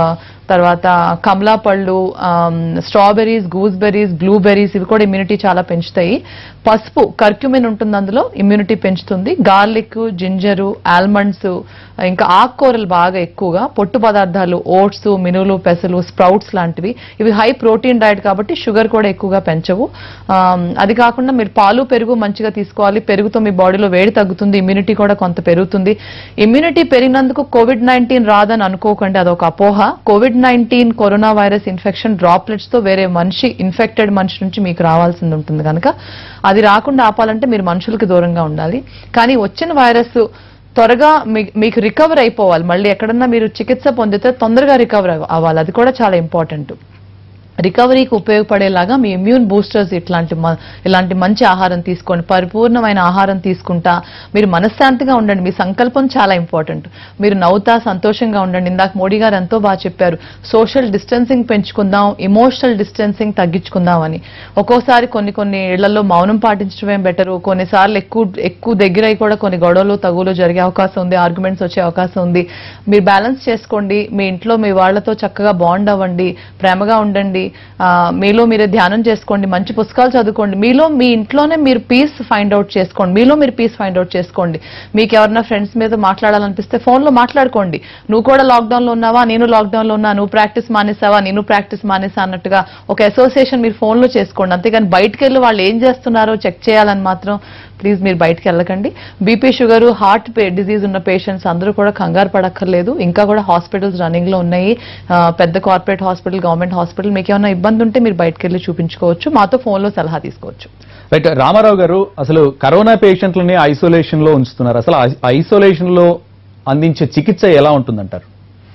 తర్వాత కమలా పళ్ళు స్ట్రాబెర్రీస్ గూస్బెర్రీస్ బ్లూబెర్రీస్ ఇవి కూడా ఇమ్యూనిటీ చాలా పెంచుతాయి పసుపు కర్క్యూమిన్ ఉంటుంది అందులో ఇమ్యూనిటీ పెంచుతుంది గార్లిక్ జింజరు ఆల్మండ్స్ ఇంకా ఆకుకూరలు బాగా ఎక్కువగా పొట్టు పదార్థాలు ఓట్స్ మినులు పెసలు స్ప్రౌట్స్ లాంటివి ఇవి హై ప్రోటీన్ డైట్ కాబట్టి షుగర్ కూడా ఎక్కువగా పెంచవు ఆమ్, అది కాకుండా మీరు పాలు పెరుగు మంచిగా తీసుకోవాలి పెరుగుతో మీ బాడీలో వేడి తగ్గుతుంది ఇమ్యూనిటీ కూడా కొంత పెరుగుతుంది ఇమ్యూనిటీ పెరిగినందుకు కోవిడ్ నైన్టీన్ రాదని అనుకోకండి అదొక అపోహ COVID nineteen corona virus infection droplets తో వేరే మనిషి ఇన్ఫెక్టెడ్ మనిషి నుంచి మీకు రావాల్సింది ఉంటుంది కనుక అది రాకుండా ఆపాలంటే మీరు మనుషులకి దూరంగా ఉండాలి కానీ వచ్చిన వైరస్ త్వరగా మీ- మీకు రికవర్ అయిపోవాలి మళ్ళీ ఎక్కడన్నా మీరు చికిత్స పొందితే తొందరగా రికవర్ అవ్వాలి అది కూడా చాలా ఇంపార్టెంట్ రికవరీకి ఉపయోగపడేలాగా మీ ఇమ్యూన్ బూస్టర్స్ ఇట్లాంటి మ- ఇలాంటి మంచి ఆహారం తీసుకోండి పరిపూర్ణమైన ఆహారం తీసుకుంటా మీరు మనశ్శాంతిగా ఉండండి మీ సంకల్పం చాలా ఇంపార్టెంట్ మీరు నవ్వుతా సంతోషంగా ఉండండి ఇందాక మోడీ గారు ఎంతో బాగా చెప్పారు సోషల్ డిస్టెన్సింగ్ పెంచుకుందాం ఇమోషనల్ డిస్టెన్సింగ్ తగ్గించుకుందాం అని ఒక్కోసారి కొన్ని కొన్ని ఇళ్లలో మౌనం పాటించడమే బెటరు కొన్నిసార్లు ఎక్కువ ఎక్కువ దగ్గరై కూడా కొన్ని గొడవలు తగులు జరిగే అవకాశం ఉంది ఆర్గ్యుమెంట్స్ వచ్చే అవకాశం ఉంది మీరు బ్యాలెన్స్ చేసుకోండి మీ ఇంట్లో మీ వాళ్ళతో చక్కగా బాండ్ అవ్వండి ప్రేమగా ఉండండి ఆ, మీలో మీరే ధ్యానం చేసుకోండి మంచి పుస్తకాలు చదువుకోండి మీలో మీ ఇంట్లోనే మీరు పీస్ ఫైండ్ అవుట్ చేసుకోండి మీలో మీరు పీస్ ఫైండ్ అవుట్ చేసుకోండి మీకు ఎవరైనా ఫ్రెండ్స్ మీద మాట్లాడాలనిపిస్తే phone లో మాట్లాడుకోండి నువ్వు కూడా లాక్డౌన్ లో ఉన్నావా నేను లాక్డౌన్ లో ఉన్నా నువ్వు ప్రాక్టీస్ మానేసావా నేను ప్రాక్టీస్ మానేసా అన్నట్టుగా ఒక అసోసియేషన్ మీరు phone లో చేసుకోండి అంతేగాని బయటకు వెళ్ళి వాళ్ళు ఏం చేస్తున్నారో చెక్ చేయాలని మాత్రం ప్లీజ్ మీరు బయటకు వెళ్ళకండి బీపీ షుగర్ హార్ట్ డిజీజ్ ఉన్న పేషెంట్స్ అందరూ కూడా కంగారు పడక్కర్లేదు ఇంకా కూడా హాస్పిటల్స్ రన్నింగ్ లో ఉన్నాయి ఆ, పెద్ద కార్పొరేట్ హాస్పిటల్ గవర్నమెంట్ హాస్పిటల్ మీకు ఏమైనా ఇబ్బంది ఉంటే మీరు బయటకు వెళ్ళి చూపించుకోవచ్చు మాతో phone లో సలహా తీసుకోవచ్చు రైట్ రామారావు గారు అసలు కరోనా పేషెంట్లని ఐసోలేషన్ లో ఉంచుతున్నారు అసలు ఐసోలేషన్ లో అందించే చికిత్స ఎలా ఉంటుందంటారు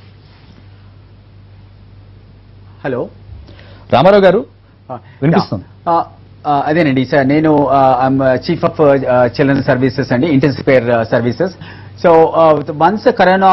హలో రామారావు గారు వినిపిస్తుంది. ఆ, ఆ, అదేనండి సార్ నేను చీఫ్ ఆఫ్ చిల్డ్రన్ సర్వీసెస్ అండి intensive care services so once corona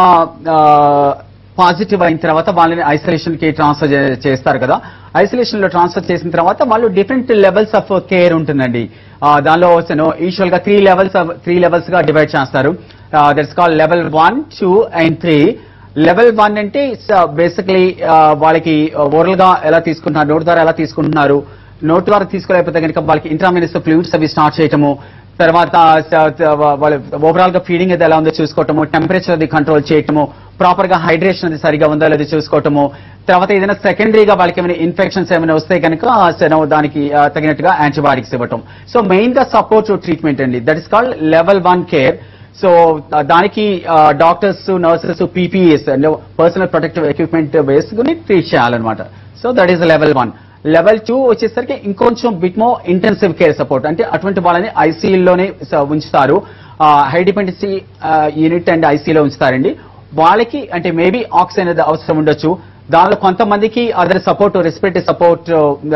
positive అయిన తర్వాత వాళ్ళని ఐసోలేషన్ కి ట్రాన్స్ఫర్ చేస్తారు కదా ఐసోలేషన్ లో ట్రాన్స్ఫర్ చేసిన తర్వాత వాళ్ళు డిఫరెంట్ లెవెల్స్ ఆఫ్ కేర్ ఉంటుందండి ఆ, దానిలో యూజువల్ గా త్రీ లెవెల్స్ త్రీ లెవెల్స్ గా డివైడ్ చేస్తారు that's call level one two and three level one అంటే బేసిక్లీ వాళ్ళకి ఓరల్ గా ఎలా తీసుకుంటున్నారు నోటి ద్వారా ఎలా తీసుకుంటున్నారు నోటి ద్వారా తీసుకోలేకపోతే కనుక వాళ్ళకి ఇంట్రామినస్ ఫ్లూయిడ్స్ అవి స్టార్ట్ చేయటము తర్వాత స- స- వాళ్ళ ఓవరాల్ గా ఫీడింగ్ అది ఎలా ఉందో చూసుకోవటము టెంపరేచర్ అది కంట్రోల్ చేయటము ప్రాపర్ గా హైడ్రేషన్ అది సరిగా ఉందో లేదో చూసుకోవటము తర్వాత ఏదైనా సెకండరీగా వాళ్ళకి ఏమైనా ఇన్ఫెక్షన్స్ ఏమైనా వస్తే కనుక సరే దానికి ఆ, తగినట్టుగా యాంటీబయాటిక్స్ ఇవ్వటం సో మెయిన్ గా సపోర్ట్ ట్రీట్మెంట్ అండి that is called level one care so దా- దానికి doctors nurses PPEs personal protective equipment వేసుకుని ట్రీట్ చేయాలన్నమాట so that is level one level two వచ్చేసరికి ఇంకొంచెం బిట్ మో ఇంటెన్సివ్ కేర్ సపోర్ట్ అంటే అటువంటి వాళ్ళని ఐసీయూలోనే ఉంచుతారు హై డిపెండెన్సీ యూనిట్ అండ్ ఐసీలో ఉంచుతారండి వాళ్ళకి అంటే మేబీ ఆక్సిజన్ అనేది అవసరం ఉండొచ్చు దానిలో కొంతమందికి అదర్ సపోర్ట్ రెస్పిరేటరీ సపోర్ట్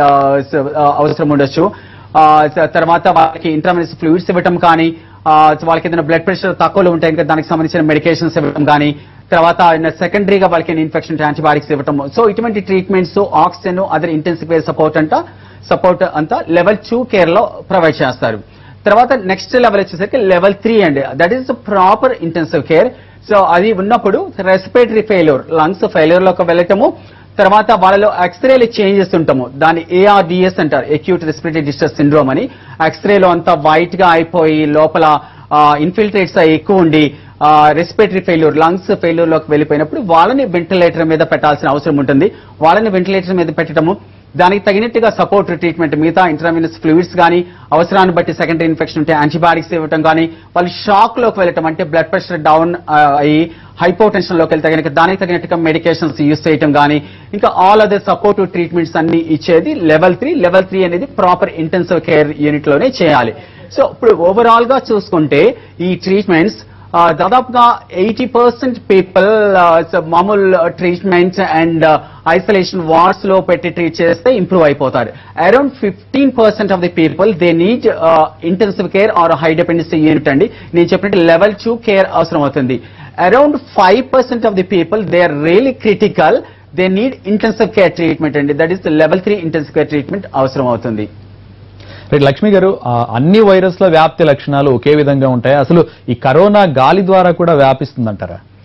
అవసరం ఉండొచ్చు ఆ, త- తర్వాత వాళ్ళకి ఇంట్రామినస్ ఫ్లూయిడ్స్ ఇవ్వటం కానీ ఆ, వాళ్ళకి ఏదైనా బ్లడ్ ప్రెషర్ తక్కువలో ఉంటాయి ఇంకా దానికి సంబంధించిన మెడికేషన్స్ ఇవ్వడం కానీ తర్వాత సెకండరీగా వాళ్ళకి ఇన్ఫెక్షన్ యాంటీబయాటిక్స్ ఇవ్వటం సో ఇటువంటి treatments oxygen other intensive care support అంట సపోర్ట్ అంతా లెవెల్ టూ కేర్ లో ప్రొవైడ్ చేస్తారు తర్వాత నెక్స్ట్ లెవెల్ వచ్చేసరికి లెవెల్ త్రీ అండి that is proper intensive care so అది ఉన్నప్పుడు రెస్పిరేటరీ ఫెయిల్యూర్ లంగ్స్ ఫెయిల్యూర్ లోకి వెళ్ళటము తర్వాత వాళ్ళలో ఎక్స్రేలు చేంజెస్ ఉంటాము దాన్ని ఏఆర్డిఎస్ అంటారు అక్యూట్ రెస్పిరేటరీ డిస్ట్రెస్ సిండ్రోమ్ అని ఎక్స్రేలో అంతా వైట్ గా అయిపోయి లోపల ఇన్ఫిల్ట్రేట్స్ ఎక్కువ ఉండి రెస్పిరేటరీ ఫెయిల్యూర్ లంగ్స్ ఫెయిల్యూర్ లోకి వెళ్ళిపోయినప్పుడు వాళ్ళని వెంటిలేటర్ మీద పెట్టాల్సిన అవసరం ఉంటుంది వాళ్ళని వెంటిలేటర్ మీద పెట్టడము దానికి తగినట్టుగా సపోర్ట్ ట్రీట్మెంట్ మిగతా ఇంట్రామినస్ ఫ్లూయిడ్స్ కానీ అవసరాన్ని బట్టి సెకండరీ ఇన్ఫెక్షన్ ఉంటే యాంటీబయాటిక్స్ ఇవ్వటం కానీ వాళ్ళు షాక్ లోకి వెళ్ళటం అంటే బ్లడ్ ప్రెషర్ డౌన్ అయ్యి హైపోటెన్షన్ లోకి వెళ్తే కనుక దానికి తగినట్టుగా మెడికేషన్స్ యూస్ చేయటం కానీ ఇంకా ఆల్ అదర్ సపోర్ట్ ట్రీట్మెంట్స్ అన్ని ఇచ్చేది లెవెల్ త్రీ లెవెల్ త్రీ అనేది ప్రాపర్ ఇంటెన్సివ్ కేర్ యూనిట్ లోనే చేయాలి సో ఇప్పుడు ఓవరాల్ గా చూసుకుంటే ఈ ట్రీట్మెంట్స్ ఆ, దాదాపుగా ఎయిటీ పర్సెంట్ పీపుల్ మామూలు ట్రీట్మెంట్ అండ్ ఐసోలేషన్ వార్డ్స్ లో పెట్టి ట్రీట్ చేస్తే ఇంప్రూవ్ అయిపోతారు around fifteen percent of the people they need intensive care or high dependency unit అండి నేను చెప్పినట్టు లెవెల్ టూ కేర్ అవసరం అవుతుంది around five percent of the people they are really critical they need intensive care treatment అండి that is level three intensive care treatment అవసరం అవుతుంది right Lakshmi గారు ఆ, అన్ని వైరస్ల వ్యాప్తి లక్షణాలు ఒకే విధంగా ఉంటాయి అసలు ఈ కరోనా గాలి ద్వారా కూడా వ్యాపిస్తుందంటారా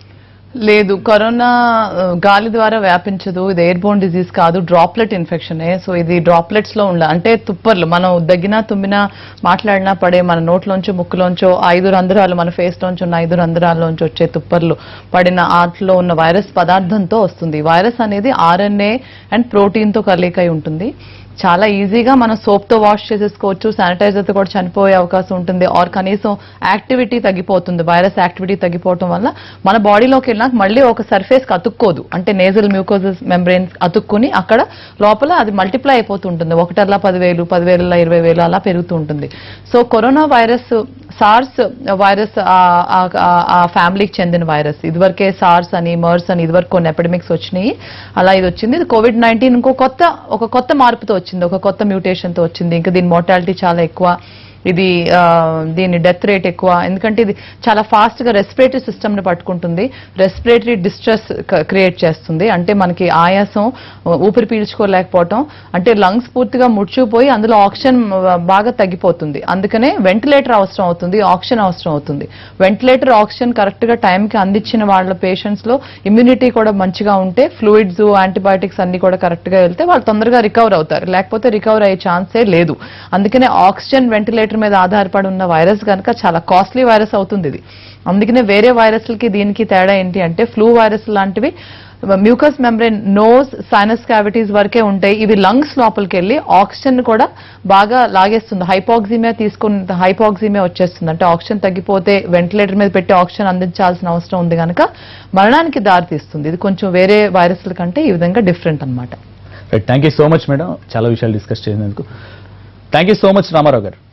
లేదు కరోనా ఆ, గాలి ద్వారా వ్యాపించదు ఇది ఎయిర్ బోన్ డిజీజ్ కాదు డ్రాప్లెట్ ఇన్ఫెక్షన్ సో ఇది డ్రాప్లెట్స్ లో ఉండ అంటే తుప్పర్లు మనం దగ్గినా తుమ్మినా మాట్లాడినా పడే మన నోట్లోంచో ముక్కులోంచో ఐదు రంధ్రాలు మన ఫేస్ లోంచి ఉన్న ఐదు రంధ్రాల్లోంచి వచ్చే తుప్పర్లు పడిన ఆటలో ఉన్న వైరస్ పదార్థంతో వస్తుంది వైరస్ అనేది ఆర్ఎన్ఏ అండ్ ప్రోటీన్ తో కలయికై ఉంటుంది చాలా ఈజీగా మనం సోప్ తో వాష్ చేసేసుకోవచ్చు శానిటైజర్ తో కూడా చనిపోయే అవకాశం ఉంటుంది ఆర్ కనీసం యాక్టివిటీ తగ్గిపోతుంది వైరస్ యాక్టివిటీ తగ్గిపోవటం వల్ల మన బాడీలోకి వెళ్ళినాక మళ్ళీ ఒక సర్ఫేస్ కి అతుక్కోదు అంటే నేజల్ మ్యూకోజస్ మెంబ్రెయిన్స్ అతుక్కుని అక్కడ లోపల అది మల్టిప్లై అయిపోతుంటుంది ఒకటల్లా పదివేలు పదివేల ఇరవై వేలు అలా పెరుగుతూ ఉంటుంది so corona virus SARS virus ఆ- ఆ- ఆ- ఆ ఫ్యామిలీకి చెందిన వైరస్ ఇదివరకే సార్స్ అని మర్స్ అని ఇదివరకు కొన్ని ఎపిడమిక్స్ వచ్చినాయి అలా ఇది వచ్చింది ఇది కోవిడ్ నైన్టీన్ ఇంకో కొత్త ఒక కొత్త మార్పుతో వచ్చింది ఒక కొత్త మ్యూటేషన్ తో వచ్చింది ఇంకా దీని మోర్టాలిటీ చాలా ఎక్కువ ఇది ఆ, దీని డెత్ రేట్ ఎక్కువ ఎందుకంటే ఇది చాలా ఫాస్ట్ గా రెస్పిరేటరీ సిస్టమ్ ని పట్టుకుంటుంది రెస్పిరేటరీ డిస్ట్రెస్ క్రియేట్ చేస్తుంది అంటే మనకి ఆయాసం ఊపిరి పీల్చుకోలేకపోవటం అంటే లంగ్స్ పూర్తిగా ముడుచుకుపోయి అందులో ఆక్సిజన్ బాగా తగ్గిపోతుంది అందుకనే వెంటిలేటర్ అవసరం అవుతుంది ఆక్సిజన్ అవసరం అవుతుంది వెంటిలేటర్ ఆక్సిజన్ కరెక్ట్ గా టైం కి అందించిన వాళ్ళ పేషెంట్స్ లో ఇమ్యూనిటీ కూడా మంచిగా ఉంటే ఫ్లూయిడ్స్ యాంటీబయాటిక్స్ అన్ని కూడా కరెక్ట్ గా వెళ్తే వాళ్ళు తొందరగా రికవర్ అవుతారు లేకపోతే రికవర్ అయ్యే ఛాన్సే లేదు అందుకనే ఆక్సిజన్ వెంటిలేటర్ మీద ఆధారపడి ఉన్న వైరస్ కనుక చాలా కాస్ట్లీ వైరస్ అవుతుంది ఇది అందుకనే వేరే వైరస్లకి దీనికి తేడా ఏంటి అంటే ఫ్లూ వైరస్ లాంటివి mucus membrane nose sinus cavities వరకే ఉంటాయి ఇవి లంగ్స్ లోపలికి వెళ్ళి ఆక్సిజన్ కూడా బాగా లాగేస్తుంది హైపాక్సిమియా తీసుకున్న హైపాక్సిమియా వచ్చేస్తుంది అంటే ఆక్సిజన్ తగ్గిపోతే వెంటిలేటర్ మీద పెట్టి ఆక్సిజన్ అందించాల్సిన అవసరం ఉంది కనుక మరణానికి దారితీస్తుంది ఇది కొంచెం వేరే వైరస్ల కంటే ఈ విధంగా డిఫరెంట్ అన్నమాట thank you so much madam చాలా విషయాలు డిస్కస్ చేసినందుకు thank you so much Ramarao గారు